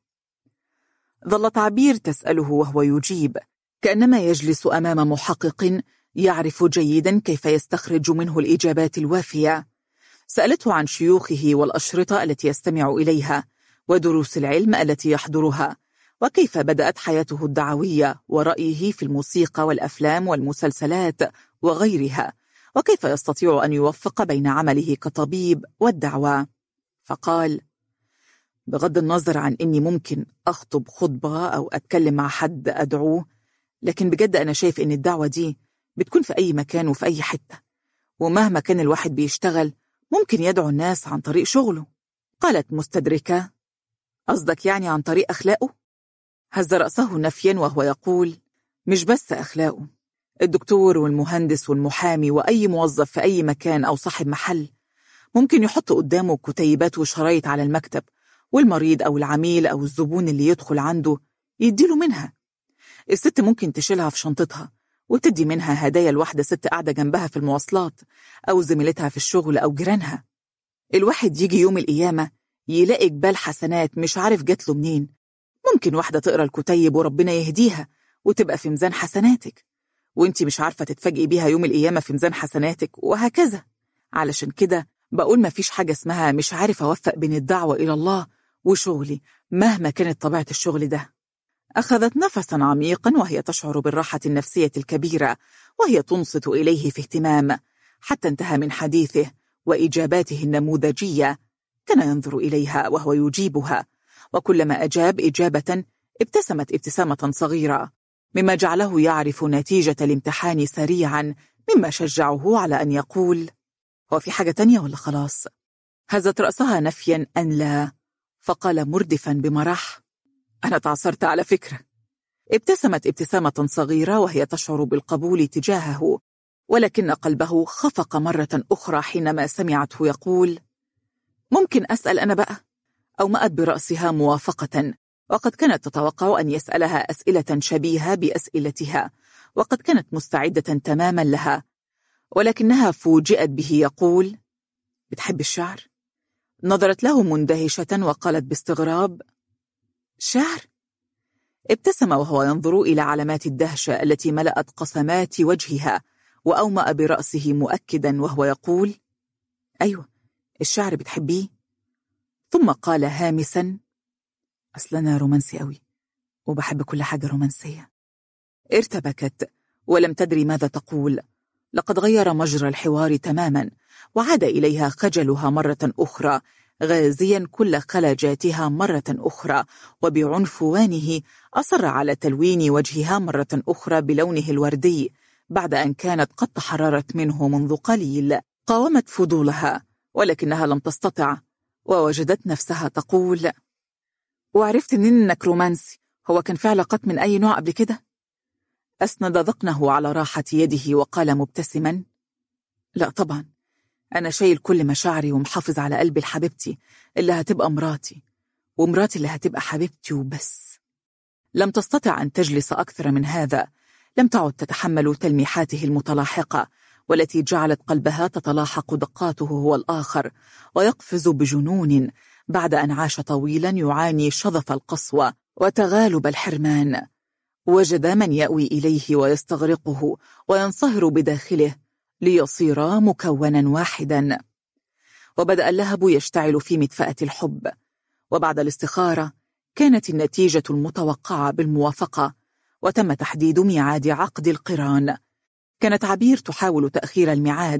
ظلت عبير تسأله وهو يجيب كأنما يجلس أمام محقق يعرف جيدا كيف يستخرج منه الإجابات الوافية سألته عن شيوخه والأشرطة التي يستمع إليها ودروس العلم التي يحضرها وكيف بدأت حياته الدعوية ورأيه في الموسيقى والأفلام والمسلسلات وغيرها وكيف يستطيع أن يوفق بين عمله كطبيب والدعوة فقال بغض النظر عن إني ممكن أخطب خطبة أو أتكلم مع حد أدعوه لكن بجد أنا شايف إن الدعوة دي بتكون في أي مكان وفي أي حتة ومهما كان الواحد بيشتغل ممكن يدعو الناس عن طريق شغله قالت مستدركة قصدك يعني عن طريق أخلاقه؟ هز رأسه نفيا وهو يقول مش بس أخلاقه الدكتور والمهندس والمحامي وأي موظف في أي مكان أو صاحب محل ممكن يحط قدامه كتيبات وشرايط على المكتب والمريض أو العميل أو الزبون اللي يدخل عنده يديله منها الست ممكن تشيلها في شنطتها وتدي منها هدايا لواحدة ست قاعدة جنبها في المواصلات أو زميلتها في الشغل أو جيرانها الواحد يجي يوم القيامة يلاقي جبال حسنات مش عارف جات له منين ممكن واحدة تقرأ الكتيب وربنا يهديها وتبقى في ميزان حسناتك وانتي مش عارفة تتفاجئي بيها يوم القيامة في ميزان حسناتك وهكذا علشان كده بقول مفيش حاجة اسمها مش عارف أوفق بين الدعوة إلى الله وشغلي مهما كانت طبيعة الشغل ده أخذت نفسا عميقا وهي تشعر بالراحة النفسية الكبيرة وهي تنصت إليه في اهتمام حتى انتهى من حديثه وإجاباته النموذجية كان ينظر إليها وهو يجيبها وكلما أجاب إجابة ابتسمت ابتسامة صغيرة مما جعله يعرف نتيجة الامتحان سريعا مما شجعه على أن يقول هو في حاجة تانية ولا خلاص؟ هزت رأسها نفيا أن لا فقال مردفا بمرح أنا تعصرت على فكرة ابتسمت ابتسامة صغيرة وهي تشعر بالقبول تجاهه ولكن قلبه خفق مرة أخرى حينما سمعته يقول ممكن أسأل أنا بقى أو مأت برأسها موافقة وقد كانت تتوقع أن يسألها أسئلة شبيهة بأسئلتها وقد كانت مستعدة تماما لها ولكنها فوجئت به يقول بتحب الشعر؟ نظرت له مندهشة وقالت باستغراب شعر؟ ابتسم وهو ينظر إلى علامات الدهشة التي ملأت قسمات وجهها وأومأ برأسه مؤكدا وهو يقول أيوة الشعر بتحبيه؟ ثم قال هامسا أصل أنا رومانسي أوي وبحب كل حاجة رومانسية ارتبكت ولم تدري ماذا تقول لقد غير مجرى الحوار تماما وعاد إليها خجلها مرة أخرى غازيا كل خلجاتها مرة أخرى وبعنفوانه أصر على تلوين وجهها مرة أخرى بلونه الوردي بعد أن كانت قد تحررت منه منذ قليل قاومت فضولها ولكنها لم تستطع ووجدت نفسها تقول وعرفت منين انك رومانسي هو كان في علاقات من أي نوع قبل كده؟ أسند ذقنه على راحة يده وقال مبتسما لا طبعا أنا شايل كل مشاعري ومحافظ على قلبي لحبيبتي اللي هتبقى مراتي ومراتي اللي هتبقى حبيبتي وبس لم تستطع أن تجلس أكثر من هذا لم تعد تتحمل تلميحاته المتلاحقة والتي جعلت قلبها تتلاحق دقاته هو الآخر ويقفز بجنون بعد أن عاش طويلا يعاني شظف القسوة وتغالب الحرمان وجد من يأوي إليه ويستغرقه وينصهر بداخله ليصير مكونا واحدا وبدأ اللهب يشتعل في مدفأة الحب وبعد الاستخارة كانت النتيجة المتوقعة بالموافقة وتم تحديد ميعاد عقد القران كانت عبير تحاول تأخير الميعاد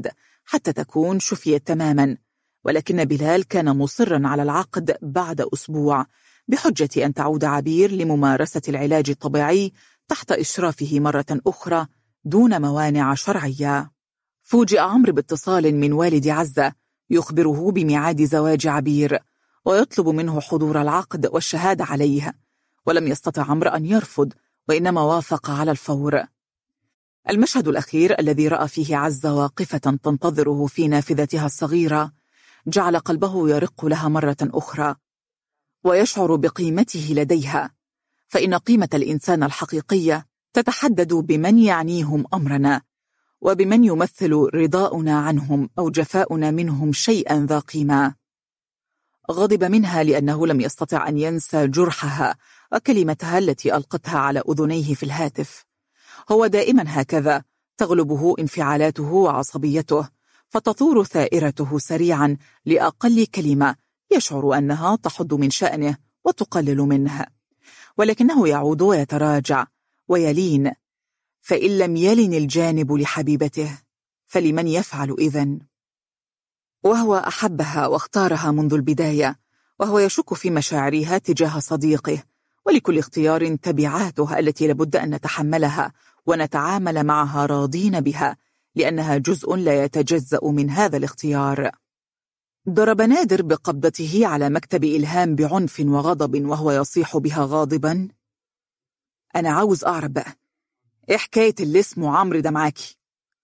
حتى تكون شفيت تماما ولكن بلال كان مصرا على العقد بعد أسبوع بحجة أن تعود عبير لممارسة العلاج الطبيعي تحت إشرافه مرة أخرى دون موانع شرعية فوجئ عمرو باتصال من والد عزة يخبره بميعاد زواج عبير ويطلب منه حضور العقد والشهادة عليه ولم يستطع عمرو أن يرفض وإنما وافق على الفور المشهد الأخير الذي رأى فيه عزة واقفة تنتظره في نافذتها الصغيرة جعل قلبه يرق لها مرة أخرى ويشعر بقيمته لديها فإن قيمة الإنسان الحقيقية تتحدد بمن يعنيهم أمرنا وبمن يمثل رضاؤنا عنهم أو جفاؤنا منهم شيئا ذا قيمة غضب منها لأنه لم يستطع أن ينسى جرحها وكلمتها التي ألقتها على أذنيه في الهاتف هو دائما هكذا تغلبه انفعالاته وعصبيته فتثور ثائرته سريعا لأقل كلمة يشعر أنها تحض من شأنه وتقلل منه ولكنه يعود ويتراجع ويلين فإن لم يلن الجانب لحبيبته فلمن يفعل إذن وهو أحبها واختارها منذ البداية وهو يشك في مشاعرها تجاه صديقه ولكل اختيار تبعاته التي لابد أن نتحملها ونتعامل معها راضين بها لأنها جزء لا يتجزأ من هذا الاختيار ضرب نادر بقبضته على مكتب إلهام بعنف وغضب وهو يصيح بها غاضبا أنا عاوز أعرف بقى إيه حكاية اللي اسمه عمرو ده معاكي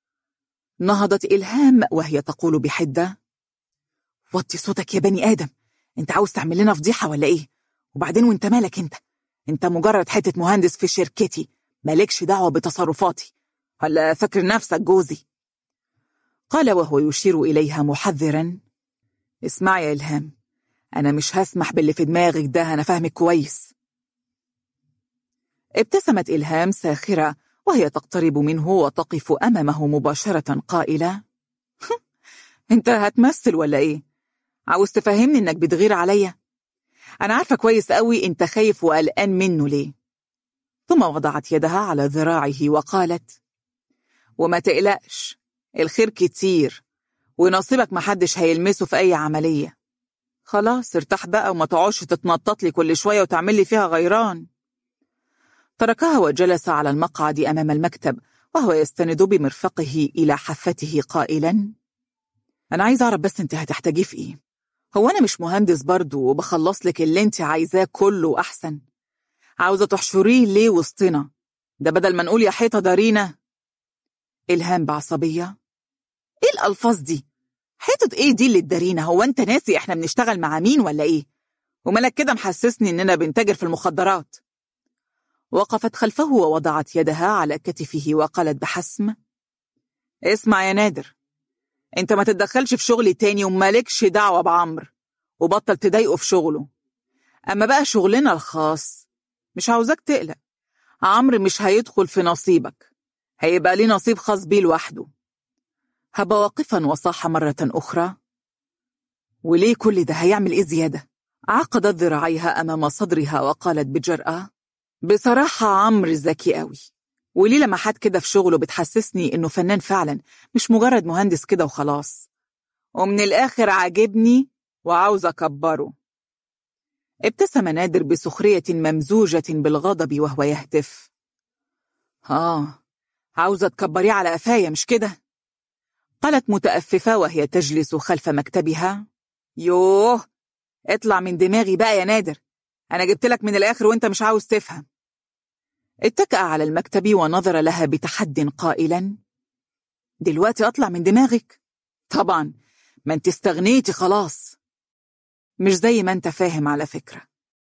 نهضت إلهام وهي تقول بحدة وطي صوتك يا بني آدم انت عاوز تعمل لنا فضيحة ولا ايه وبعدين وانت مالك انت انت مجرد حتة مهندس في شركتي مالكش دعوة بتصرفاتي هلا فاكر نفسك جوزي قال وهو يشير إليها محذرا اسمع يا إلهام أنا مش هسمح باللي في دماغك ده أنا فاهمك كويس ابتسمت إلهام ساخرة وهي تقترب منه وتقف أمامه مباشرة قائلة انت هتمثل ولا ايه عاوز تفهمني انك بتغير عليا انا عارفة كويس قوي انت خايف وقلقان منه ليه ثم وضعت يدها على ذراعه وقالت وما تقلقش الخير كتير ونصيبك محدش هيلمسه في أي عملية خلاص ارتاح بقى وما تقعدش تتنطط لي كل شوية وتعمل لي فيها غيران تركها وجلس على المقعد أمام المكتب وهو يستند بمرفقه إلى حفته قائلا أنا عايز أعرف بس أنت هتحتاجيه في إيه هو أنا مش مهندس برضو وبخلص لك اللي أنت عايزاه كله أحسن عاوزة تحشريه ليه وسطنا ده بدل ما نقول يا حيطة دارينا إلهام بعصبية إيه الألفاظ دي حيطة إيه دي اللي تدارينا هو أنت ناسي إحنا بنشتغل مع مين ولا إيه ومالك كده محسسني إننا بنتاجر في المخدرات وقفت خلفه ووضعت يدها على كتفه وقالت بحسم اسمع يا نادر انت ما تتدخلش في شغلي تاني ومالكش دعوة بعمر وبطل تضايقه في شغله أما بقى شغلنا الخاص مش عاوزاك تقلق عمرو مش هيدخل في نصيبك هيبقى ليه نصيب خاص بيه لوحده هب واقفا وصاح مرة أخرى وليه كل ده هيعمل إيه زيادة؟ عقدت ذراعيها أمام صدرها وقالت بجرأة بصراحة عمرو ذكي قوي وليه لمحات كده في شغله بتحسسني إنه فنان فعلا مش مجرد مهندس كده وخلاص ومن الآخر عاجبني وعاوز أكبره ابتسم نادر بسخرية ممزوجة بالغضب وهو يهتف آه عاوزة تكبريه على قفايا مش كده؟ قالت متأففة وهي تجلس خلف مكتبها يوه اطلع من دماغي بقى يا نادر أنا جبت لك من الآخر وانت مش عاوز تفهم اتكأ على المكتب ونظر لها بتحد قائلا دلوقتي أطلع من دماغك؟ طبعا ما انت استغنيتي خلاص مش زي ما انت فاهم على فكرة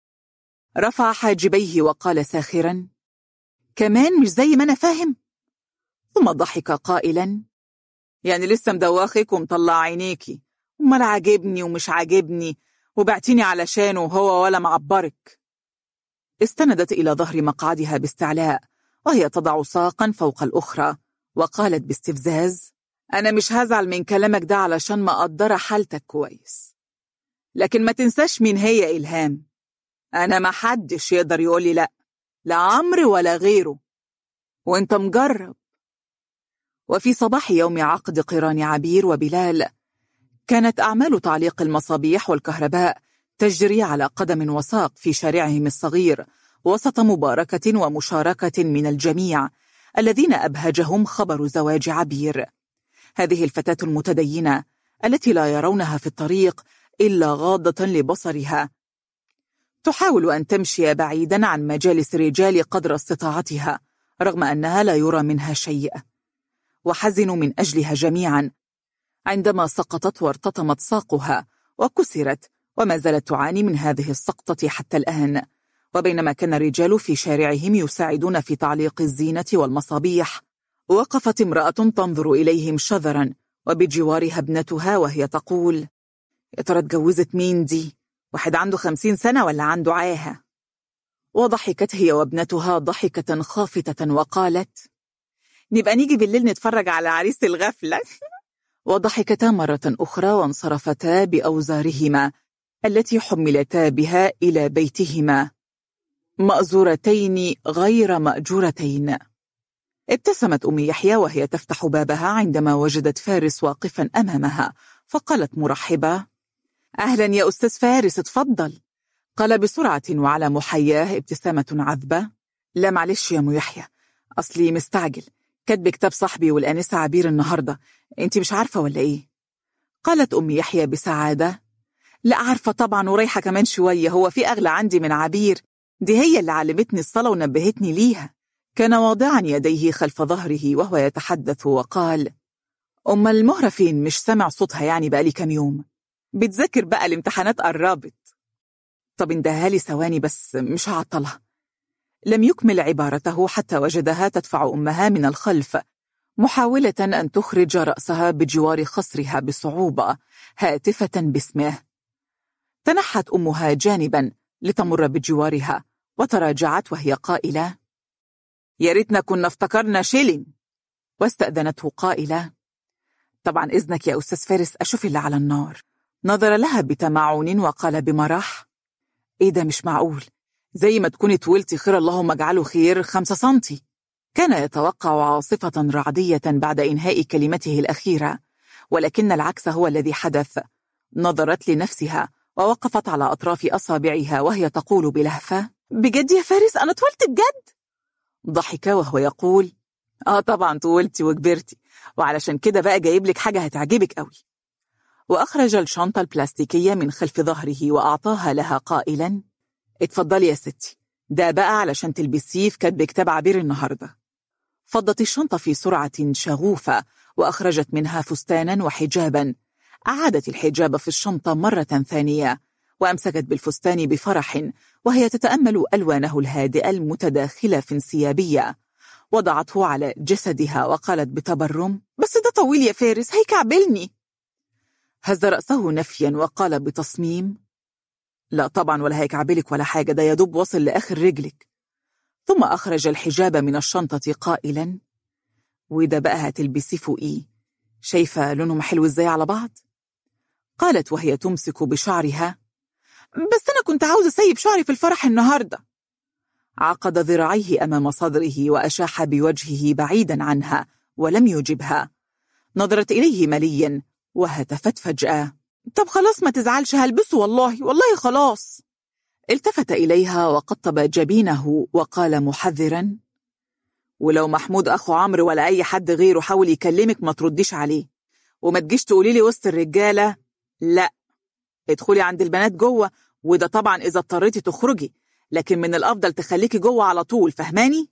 رفع حاجبيه وقال ساخرا كمان مش زي ما أنا فاهم ثم ضحك قائلا يعني لسه مدواخك ومطلع عينيكي امال عاجبني ومش عاجبني وبعتيني علشانه وهو ولا معبرك استندت إلى ظهر مقعدها باستعلاء وهي تضع ساقا فوق الأخرى وقالت باستفزاز أنا مش هزعل من كلامك ده علشان ما أقدر حالتك كويس لكن ما تنساش مين هي إلهام أنا ما حدش يقدر يقولي لأ لا عمرو ولا غيره وانت مجرب وفي صباح يوم عقد قران عبير وبلال كانت أعمال تعليق المصابيح والكهرباء تجري على قدم وساق في شارعهم الصغير وسط مباركة ومشاركة من الجميع الذين أبهجهم خبر زواج عبير هذه الفتاة المتدينة التي لا يرونها في الطريق إلا غاضة لبصرها تحاول أن تمشي بعيدا عن مجالس الرجال قدر استطاعتها رغم أنها لا يرى منها شيء وحزنوا من أجلها جميعا عندما سقطت وارتطمت ساقها وكسرت وما زالت تعاني من هذه السقطة حتى الآن وبينما كان الرجال في شارعهم يساعدون في تعليق الزينة والمصابيح وقفت امرأة تنظر إليهم شذرا وبجوارها ابنتها وهي تقول يا ترى اتجوزت مين دي؟ واحد عنده خمسين سنة ولا عنده عاهة؟ وضحكت هي وابنتها ضحكة خافتة وقالت نبقى نيجي بالليل نتفرج على عريس الغفلة وضحكتا مرة أخرى وانصرفتا بأوزارهما التي حملتا بها إلى بيتهما مأزورتين غير مأجورتين ابتسمت أم يحيى وهي تفتح بابها عندما وجدت فارس واقفا أمامها فقالت مرحبة أهلا يا أستاذ فارس اتفضل قال بسرعة وعلى محياه ابتسامة عذبة لا معلش يا أم يحيى أصلي مستعجل كتب كتاب صاحبي والآنسة عبير النهاردة انت مش عارفة ولا ايه قالت أم يحيى بسعادة لا عارفة طبعا ورايحة كمان شوية هو في أغلى عندي من عبير دي هي اللي علمتني الصلاة ونبهتني ليها كان واضعا يديه خلف ظهره وهو يتحدث وقال أم المهرة فين مش سمع صوتها يعني بقالي كام يوم بتذاكر بقى الامتحانات قربت طب اندهها لي ثواني بس مش هعطلها لم يكمل عبارته حتى وجدها تدفع أمها من الخلف محاولة أن تخرج رأسها بجوار خصرها بصعوبة هاتفة باسمه تنحت أمها جانبا لتمر بجوارها وتراجعت وهي قائلة يا ريتنا كنا افتكرنا شيلين واستأذنته قائلة طبعا إذنك يا أستاذ فارس أشوف اللي على النار نظر لها بتمعن وقال بمرح إيه ده مش معقول زي ما تكوني طولتي خير اللهم اجعله خير خمسة سنتي كان يتوقع عاصفة رعدية بعد إنهاء كلمته الأخيرة ولكن العكس هو الذي حدث نظرت لنفسها ووقفت على أطراف أصابعها وهي تقول بلهفة بجد يا فارس أنا طولت بجد ضحك وهو يقول آه طبعا طولتي وكبرتي وعلشان كده بقى جايب لك حاجة هتعجبك قوي وأخرج الشنطة البلاستيكية من خلف ظهره وأعطاها لها قائلا اتفضلي يا ستي ده بقى علشان تلبسيه في كتب كتاب عبير النهاردة فضت الشنطة في سرعة شغوفة وأخرجت منها فستانا وحجابا أعادت الحجاب في الشنطة مرة ثانية وأمسكت بالفستان بفرح وهي تتأمل ألوانه الهادئة المتداخلة في انسيابية وضعته على جسدها وقالت بتبرم بس ده طويل يا فارس هيكعبلني هز رأسه نفيا وقال بتصميم لا طبعا ولا هيكعبلك ولا حاجة ده يدوب وصل لآخر رجلك ثم أخرج الحجاب من الشنطة قائلا وده بقى هتلبسيه فوقيه شايفة لونهم حلو ازاي على بعض؟ قالت وهي تمسك بشعرها بس أنا كنت عاوزة أسيب شعري في الفرح النهاردة عقد ذراعيه أمام صدره وأشاح بوجهه بعيدا عنها ولم يجبها نظرت إليه مليا وهتفت فجأة طب خلاص ما تزعلش هلبسه والله والله خلاص التفت إليها وقطب جبينه وقال محذرا ولو محمود أخو عمرو ولا أي حد غيره حاول يكلمك ما ترديش عليه وما تجيش تقولي لي وسط الرجالة لا ادخلي عند البنات جوه وده طبعا إذا اضطريتي تخرجي لكن من الأفضل تخليكي جوه على طول فهماني؟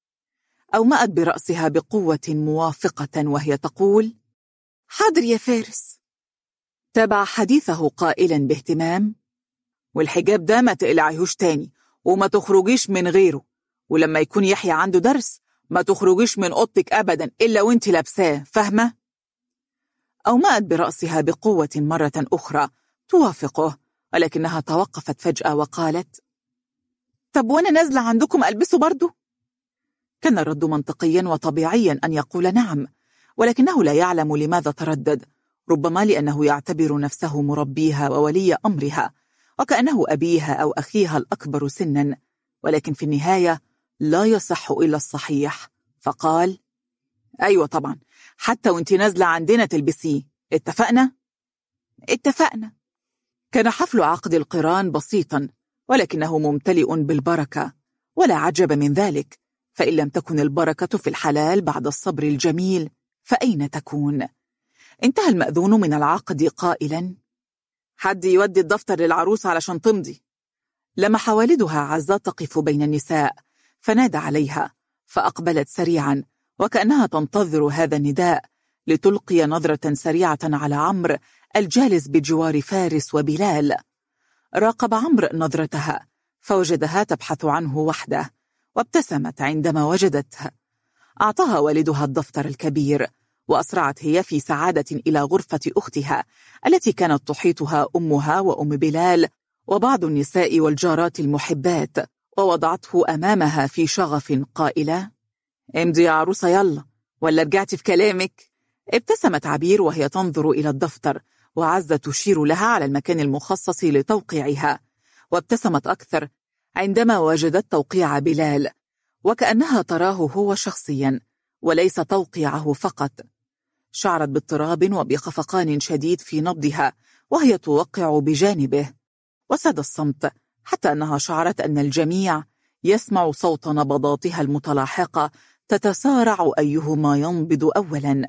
أومأت برأسها بقوة موافقة وهي تقول حاضر يا فارس تابع حديثه قائلا باهتمام والحجاب ده ما تقلعيهوش تاني وما تخرجيش من غيره ولما يكون يحيى عنده درس ما تخرجيش من أوضتك أبدا إلا وانت لابساه فاهمة؟ أومأت برأسها بقوة مرة أخرى توافقه ولكنها توقفت فجأة وقالت طب وأنا نازلة عندكم ألبسه برضه؟ كان الرد منطقيا وطبيعيا أن يقول نعم ولكنه لا يعلم لماذا تردد ربما لأنه يعتبر نفسه مربيها وولي أمرها وكأنه أبيها أو أخيها الأكبر سنا ولكن في النهاية لا يصح إلا الصحيح فقال أيوة طبعا حتى وانت نازلة عندنا تلبسيه اتفقنا؟ اتفقنا كان حفل عقد القران بسيطا ولكنه ممتلئ بالبركة ولا عجب من ذلك فإن لم تكن البركة في الحلال بعد الصبر الجميل فأين تكون؟ انتهى المأذون من العقد قائلا حد يودي الدفتر للعروس علشان تمضي لمح والدها عزة تقف بين النساء فنادى عليها فأقبلت سريعا وكأنها تنتظر هذا النداء لتلقي نظرة سريعة على عمرو الجالس بجوار فارس وبلال راقب عمرو نظرتها فوجدها تبحث عنه وحده وابتسمت عندما وجدته أعطاها والدها الدفتر الكبير وأسرعت هي في سعادة إلى غرفة أختها التي كانت تحيطها أمها وأم بلال وبعض النساء والجارات المحبات ووضعته أمامها في شغف قائلة امضي يا عروسة يلا ولا رجعت في كلامك ابتسمت عبير وهي تنظر إلى الدفتر وعزة تشير لها على المكان المخصص لتوقيعها وابتسمت أكثر عندما وجدت توقيع بلال وكأنها تراه هو شخصيا وليس توقيعه فقط شعرت باضطراب وبخفقان شديد في نبضها وهي توقع بجانبه وساد الصمت حتى أنها شعرت أن الجميع يسمع صوت نبضاتها المتلاحقة تتسارع أيهما ينبض أولا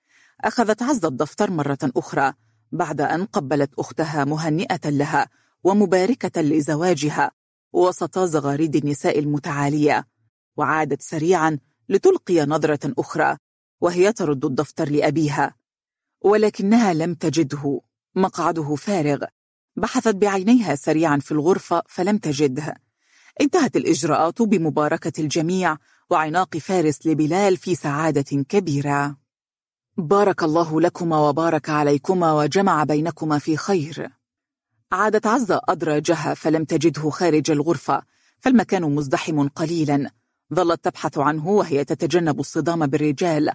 أخذت عز الدفتر مرة أخرى بعد أن قبلت أختها مهنئة لها ومباركة لزواجها وسط زغاريد النساء المتعالية وعادت سريعا لتلقي نظرة أخرى وهي ترد الدفتر لأبيها ولكنها لم تجده مقعده فارغ بحثت بعينيها سريعا في الغرفة فلم تجده انتهت الإجراءات بمباركة الجميع وعناق فارس لبلال في سعادة كبيرة بارك الله لكما وبارك عليكما وجمع بينكما في خير عادت عزة أدرجها فلم تجده خارج الغرفة فالمكان مزدحم قليلا ظلت تبحث عنه وهي تتجنب الصدام بالرجال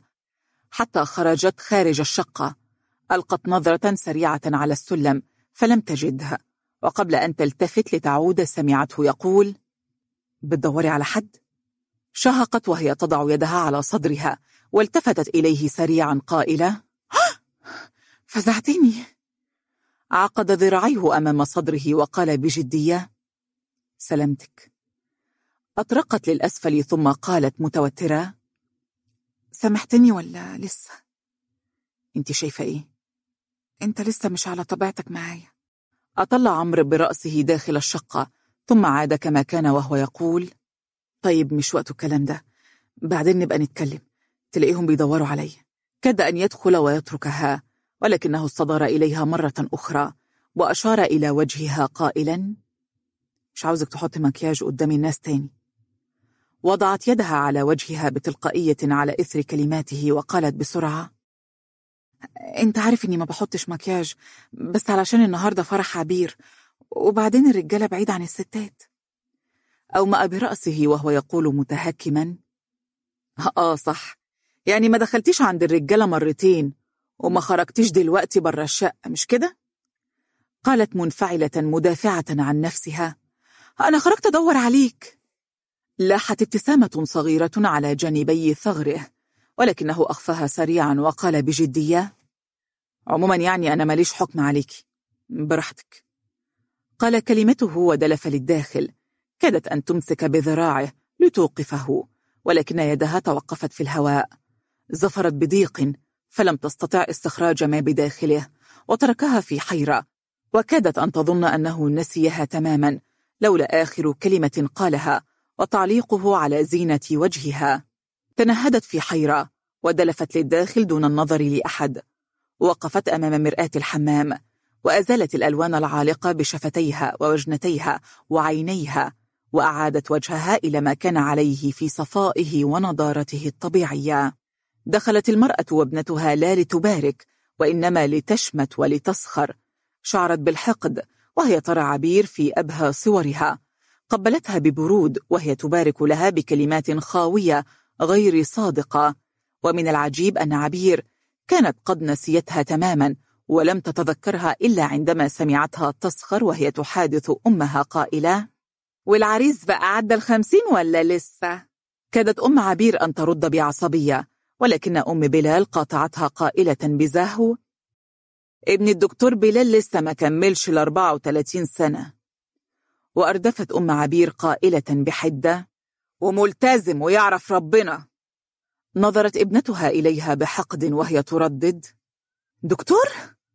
حتى خرجت خارج الشقة ألقت نظرة سريعة على السلم فلم تجده وقبل أن تلتفت لتعود سمعته يقول بتدوري على حد؟ شهقت وهي تضع يدها على صدرها والتفتت إليه سريعا قائلة فزعتني عقد ذراعيه أمام صدره وقال بجدية سلامتك أطرقت للأسفل ثم قالت متوترة سامحتني ولا لسه؟ انت شايفة ايه؟ انت لسه مش على طبيعتك معايا أطلع عمرو برأسه داخل الشقة ثم عاد كما كان وهو يقول طيب مش وقت الكلام ده بعدين نبقى نتكلم تلاقيهم بيدوروا علي كاد أن يدخل ويتركها ولكنه استدار إليها مرة أخرى وأشار إلى وجهها قائلا مش عاوزك تحط مكياج قدام الناس تاني وضعت يدها على وجهها بتلقائية على إثر كلماته وقالت بسرعة انت عارف اني ما بحطش مكياج بس علشان النهاردة فرح عبير وبعدين الرجالة بعيد عن الستات أومأ برأسه وهو يقول متهكما آه صح يعني ما دخلتيش عند الرجالة مرتين وما خرجتيش دلوقتي برا الشقة مش كده؟ قالت منفعلة مدافعة عن نفسها أنا خرجت أدور عليك لاحت ابتسامة صغيرة على جانبي ثغره ولكنه أخفاها سريعا وقال بجدية عموما يعني أنا ماليش حكم عليك براحتك قال كلمته ودلف للداخل كادت أن تمسك بذراعه لتوقفه ولكن يدها توقفت في الهواء زفرت بضيق فلم تستطع استخراج ما بداخله وتركها في حيرة وكادت أن تظن أنه نسيها تماما لولا آخر كلمة قالها وتعليقه على زينة وجهها تنهدت في حيرة ودلفت للداخل دون النظر لأحد وقفت أمام مرآة الحمام وأزالت الألوان العالقة بشفتيها ووجنتيها وعينيها وأعادت وجهها إلى ما كان عليه في صفائه ونضارته الطبيعية دخلت المرأة وابنتها لا لتبارك وإنما لتشمت ولتسخر شعرت بالحقد وهي ترى عبير في أبهى صورها قبلتها ببرود وهي تبارك لها بكلمات خاوية غير صادقة ومن العجيب أن عبير كانت قد نسيتها تماما ولم تتذكرها إلا عندما سمعتها تسخر وهي تحادث أمها قائلة والعريس بقى عدى الخمسين ولا لسه؟ كادت أم عبير أن ترد بعصبية ولكن أم بلال قاطعتها قائلة بزهو ابن الدكتور بلال لسه ما كملش ال 34 سنة وأردفت أم عبير قائلة بحدة وملتزم ويعرف ربنا نظرت ابنتها إليها بحقد وهي تردد دكتور؟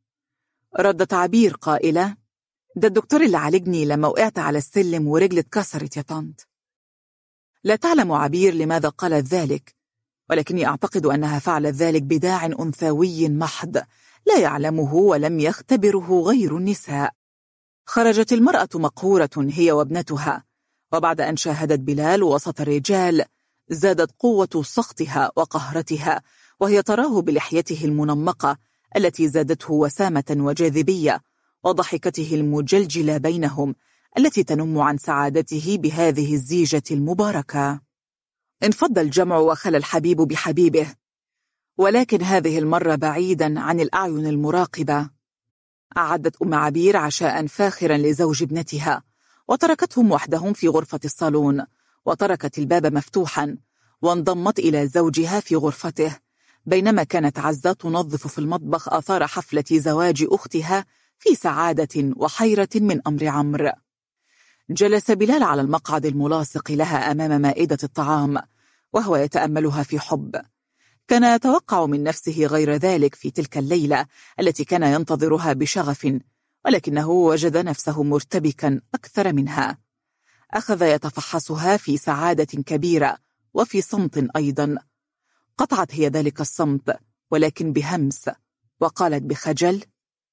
ردت عبير قائلة ده الدكتور اللي عالجني لما وقعت على السلم ورجلي اتكسرت يا طنط لا تعلم عبير لماذا قالت ذلك ولكني أعتقد أنها فعلت ذلك بداع أنثوي محض لا يعلمه ولم يختبره غير النساء خرجت المرأة مقهورة هي وابنتها وبعد أن شاهدت بلال وسط الرجال زادت قوة سخطها وقهرتها وهي تراه بلحيته المنمقة التي زادته وسامة وجاذبية وضحكته المجلجلة بينهم التي تنم عن سعادته بهذه الزيجة المباركة انفض الجمع وخلى الحبيب بحبيبه ولكن هذه المرة بعيدا عن الأعين المراقبة أعدت أم عبير عشاء فاخرا لزوج ابنتها وتركتهم وحدهم في غرفة الصالون وتركت الباب مفتوحا وانضمت إلى زوجها في غرفته بينما كانت عزة تنظف في المطبخ آثار حفلة زواج أختها في سعادة وحيرة من أمر عمرو جلس بلال على المقعد الملاصق لها أمام مائدة الطعام وهو يتأملها في حب كان يتوقع من نفسه غير ذلك في تلك الليلة التي كان ينتظرها بشغف ولكنه وجد نفسه مرتبكا أكثر منها أخذ يتفحصها في سعادة كبيرة وفي صمت أيضا قطعت هي ذلك الصمت ولكن بهمس وقالت بخجل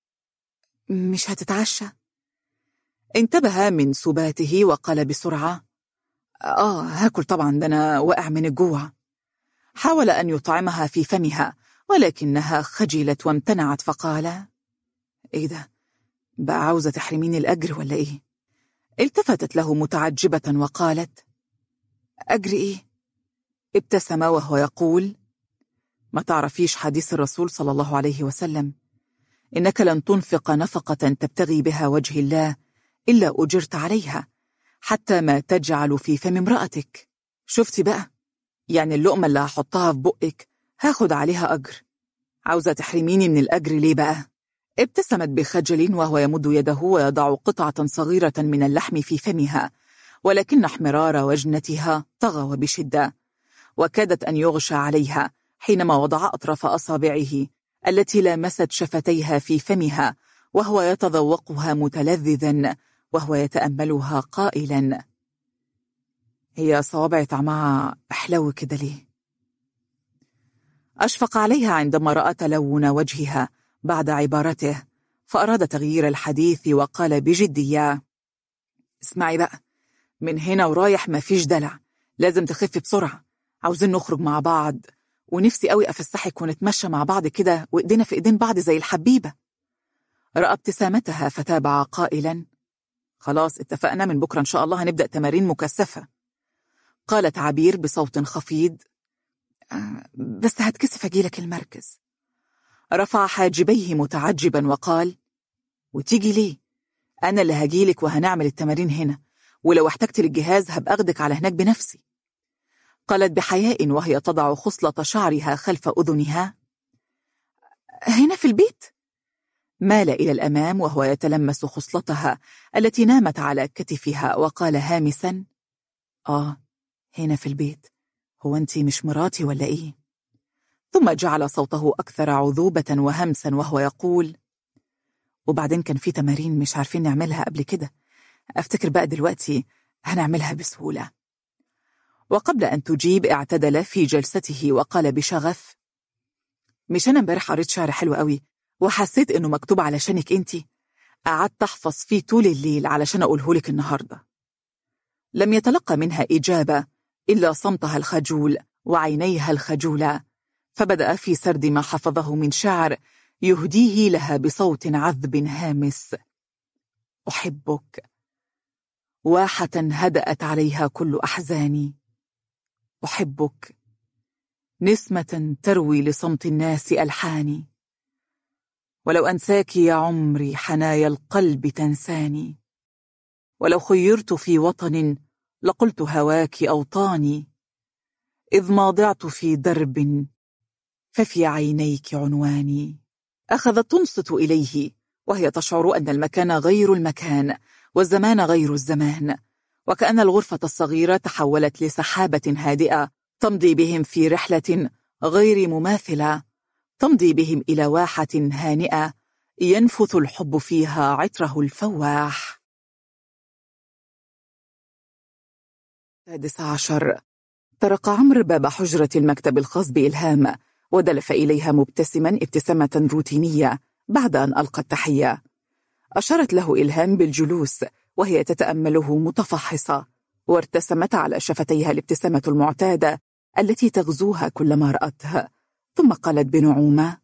مش هتتعشى انتبه من سباته وقال بسرعة آه هاكل طبعا ده أنا واقع من الجوع حاول أن يطعمها في فمها ولكنها خجلت وامتنعت فقال إيه ده بقى عاوزة تحرميني الأجر ولا إيه التفتت له متعجبة وقالت أجر إيه ابتسم وهو يقول ما تعرفيش حديث الرسول صلى الله عليه وسلم إنك لن تنفق نفقة تبتغي بها وجه الله إلا أجرت عليها حتى ما تجعل في فم امرأتك شفتي بقى يعني اللقمة اللي هحطها في بقك هاخد عليها أجر عاوزة تحرميني من الأجر ليه بقى؟ ابتسمت بخجل وهو يمد يده ويضع قطعة صغيرة من اللحم في فمها ولكن احمرار وجنتها طغى بشدة وكادت أن يغشى عليها حينما وضع أطراف أصابعه التي لامست شفتيها في فمها وهو يتذوقها متلذذا وهو يتأملها قائلا هي صوابع طعمها أحلو كده ليه أشفق عليها عندما رأى تلون وجهها بعد عبارته فأراد تغيير الحديث وقال بجدية اسمعي بقى من هنا ورايح ما فيش دلع لازم تخفي بسرعة عاوزين نخرج مع بعض ونفسي قوي أفسحك ونتمشى مع بعض كده وإيدينا في إيدين بعض زي الحبيبة رأى ابتسامتها فتابع قائلا خلاص اتفقنا من بكرة إن شاء الله هنبدأ تمارين مكثفة قالت عبير بصوت خفيض آه، بس هتكسف أجيلك المركز رفع حاجبيه متعجبا وقال وتيجي ليه؟ أنا اللي هجيلك وهنعمل التمارين هنا ولو احتجت للجهاز هبقى أخدك على هناك بنفسي قالت بحياء وهي تضع خصلة شعرها خلف أذنها هنا في البيت؟ مال إلى الأمام وهو يتلمس خصلتها التي نامت على كتفها وقال هامسا آه هنا في البيت هو أنت مش مراتي ولا إيه؟ ثم جعل صوته أكثر عذوبة وهمسا وهو يقول وبعدين كان في تمارين مش عارفين نعملها قبل كده أفتكر بقى دلوقتي هنعملها بسهولة وقبل أن تجيب اعتدل في جلسته وقال بشغف مش أنا امبارح قريت شعر حلو قوي وحسيت إنه مكتوب علشانك أنتي قعدت أحفظ فيه طول الليل علشان أقوله لك النهاردة لم يتلقى منها إجابة إلا صمتها الخجول وعينيها الخجولة فبدأ في سرد ما حفظه من شعر يهديه لها بصوت عذب هامس أحبك واحة هدأت عليها كل أحزاني أحبك نسمة تروي لصمت الناس ألحاني ولو أنساك يا عمري حنايا القلب تنساني ولو خيرت في وطن لقلت هواك أوطاني إذ ما ضعت في درب ففي عينيك عنواني أخذت تنصت إليه وهي تشعر أن المكان غير المكان والزمان غير الزمان وكأن الغرفة الصغيرة تحولت لسحابة هادئة تمضي بهم في رحلة غير مماثلة تمضي بهم إلى واحة هانئة ينفث الحب فيها عطره الفواح السادس عشر طرق عمرو باب حجرة المكتب الخاص بإلهام ودلف إليها مبتسما ابتسامة روتينية بعد أن ألقى التحية أشارت له إلهام بالجلوس وهي تتأمله متفحصة وارتسمت على شفتيها الابتسامة المعتادة التي تغزوها كلما رأتها ثم قالت بنعومة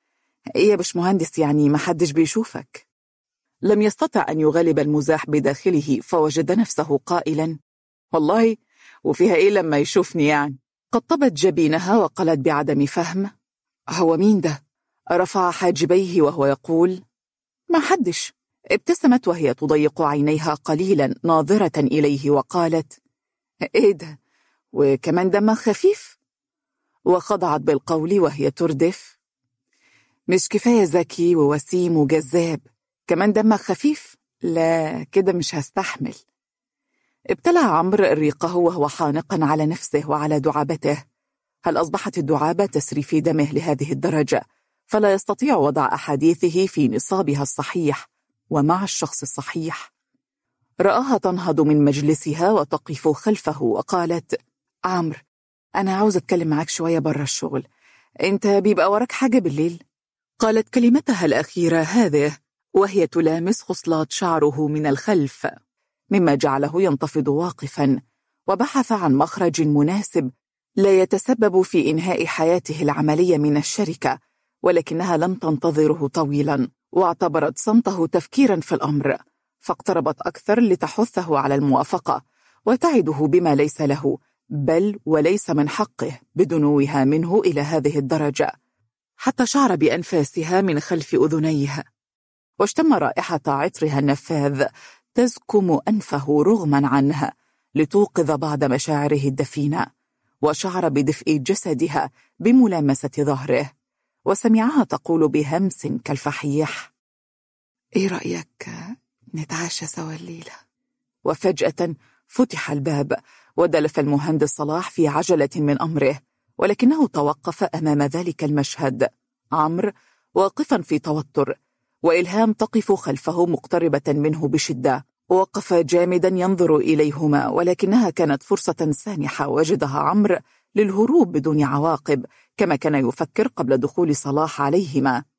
يا بشمهندس يعني ما حدش بيشوفك لم يستطع أن يغلب المزاح بداخله فوجد نفسه قائلا والله وفيها إيه لما يشوفني يعني قطبت جبينها وقالت بعدم فهم هو مين ده؟ رفع حاجبيه وهو يقول ما حدش ابتسمت وهي تضيق عينيها قليلا ناظرة إليه وقالت ايه ده وكمان دمها خفيف وخضعت بالقول وهي تردف مش كفاية ذكي ووسيم وجذاب كمان دمك خفيف لا كده مش هستحمل ابتلع عمرو ريقه وهو حانقا على نفسه وعلى دعابته هل أصبحت الدعابة تسري في دمه لهذه الدرجة فلا يستطيع وضع أحاديثه في نصابها الصحيح ومع الشخص الصحيح رآها تنهض من مجلسها وتقف خلفه وقالت عمرو أنا عاوز أتكلم معاك شوية برا الشغل أنت بيبقى وراك حاجة بالليل؟ قالت كلمتها الأخيرة هذه وهي تلامس خصلات شعره من الخلف مما جعله ينتفض واقفا وبحث عن مخرج مناسب لا يتسبب في إنهاء حياته العملية من الشركة ولكنها لم تنتظره طويلا واعتبرت صمته تفكيرا في الأمر فاقتربت أكثر لتحثه على الموافقة وتعده بما ليس له بل وليس من حقه بدنوها منه إلى هذه الدرجة حتى شعر بأنفاسها من خلف أذنيها واشتم رائحة عطرها النفاذ تزكم أنفه رغما عنها لتوقظ بعض مشاعره الدفينة وشعر بدفء جسدها بملامسة ظهره وسمعها تقول بهمس كالفحيح إيه رأيك نتعشى سوا الليلة وفجأة فتح الباب ودلف المهندس صلاح في عجلة من أمره ولكنه توقف أمام ذلك المشهد عمرو واقفا في توتر وإلهام تقف خلفه مقتربة منه بشدة وقف جامدا ينظر إليهما ولكنها كانت فرصة سانحة وجدها عمرو للهروب بدون عواقب كما كان يفكر قبل دخول صلاح عليهما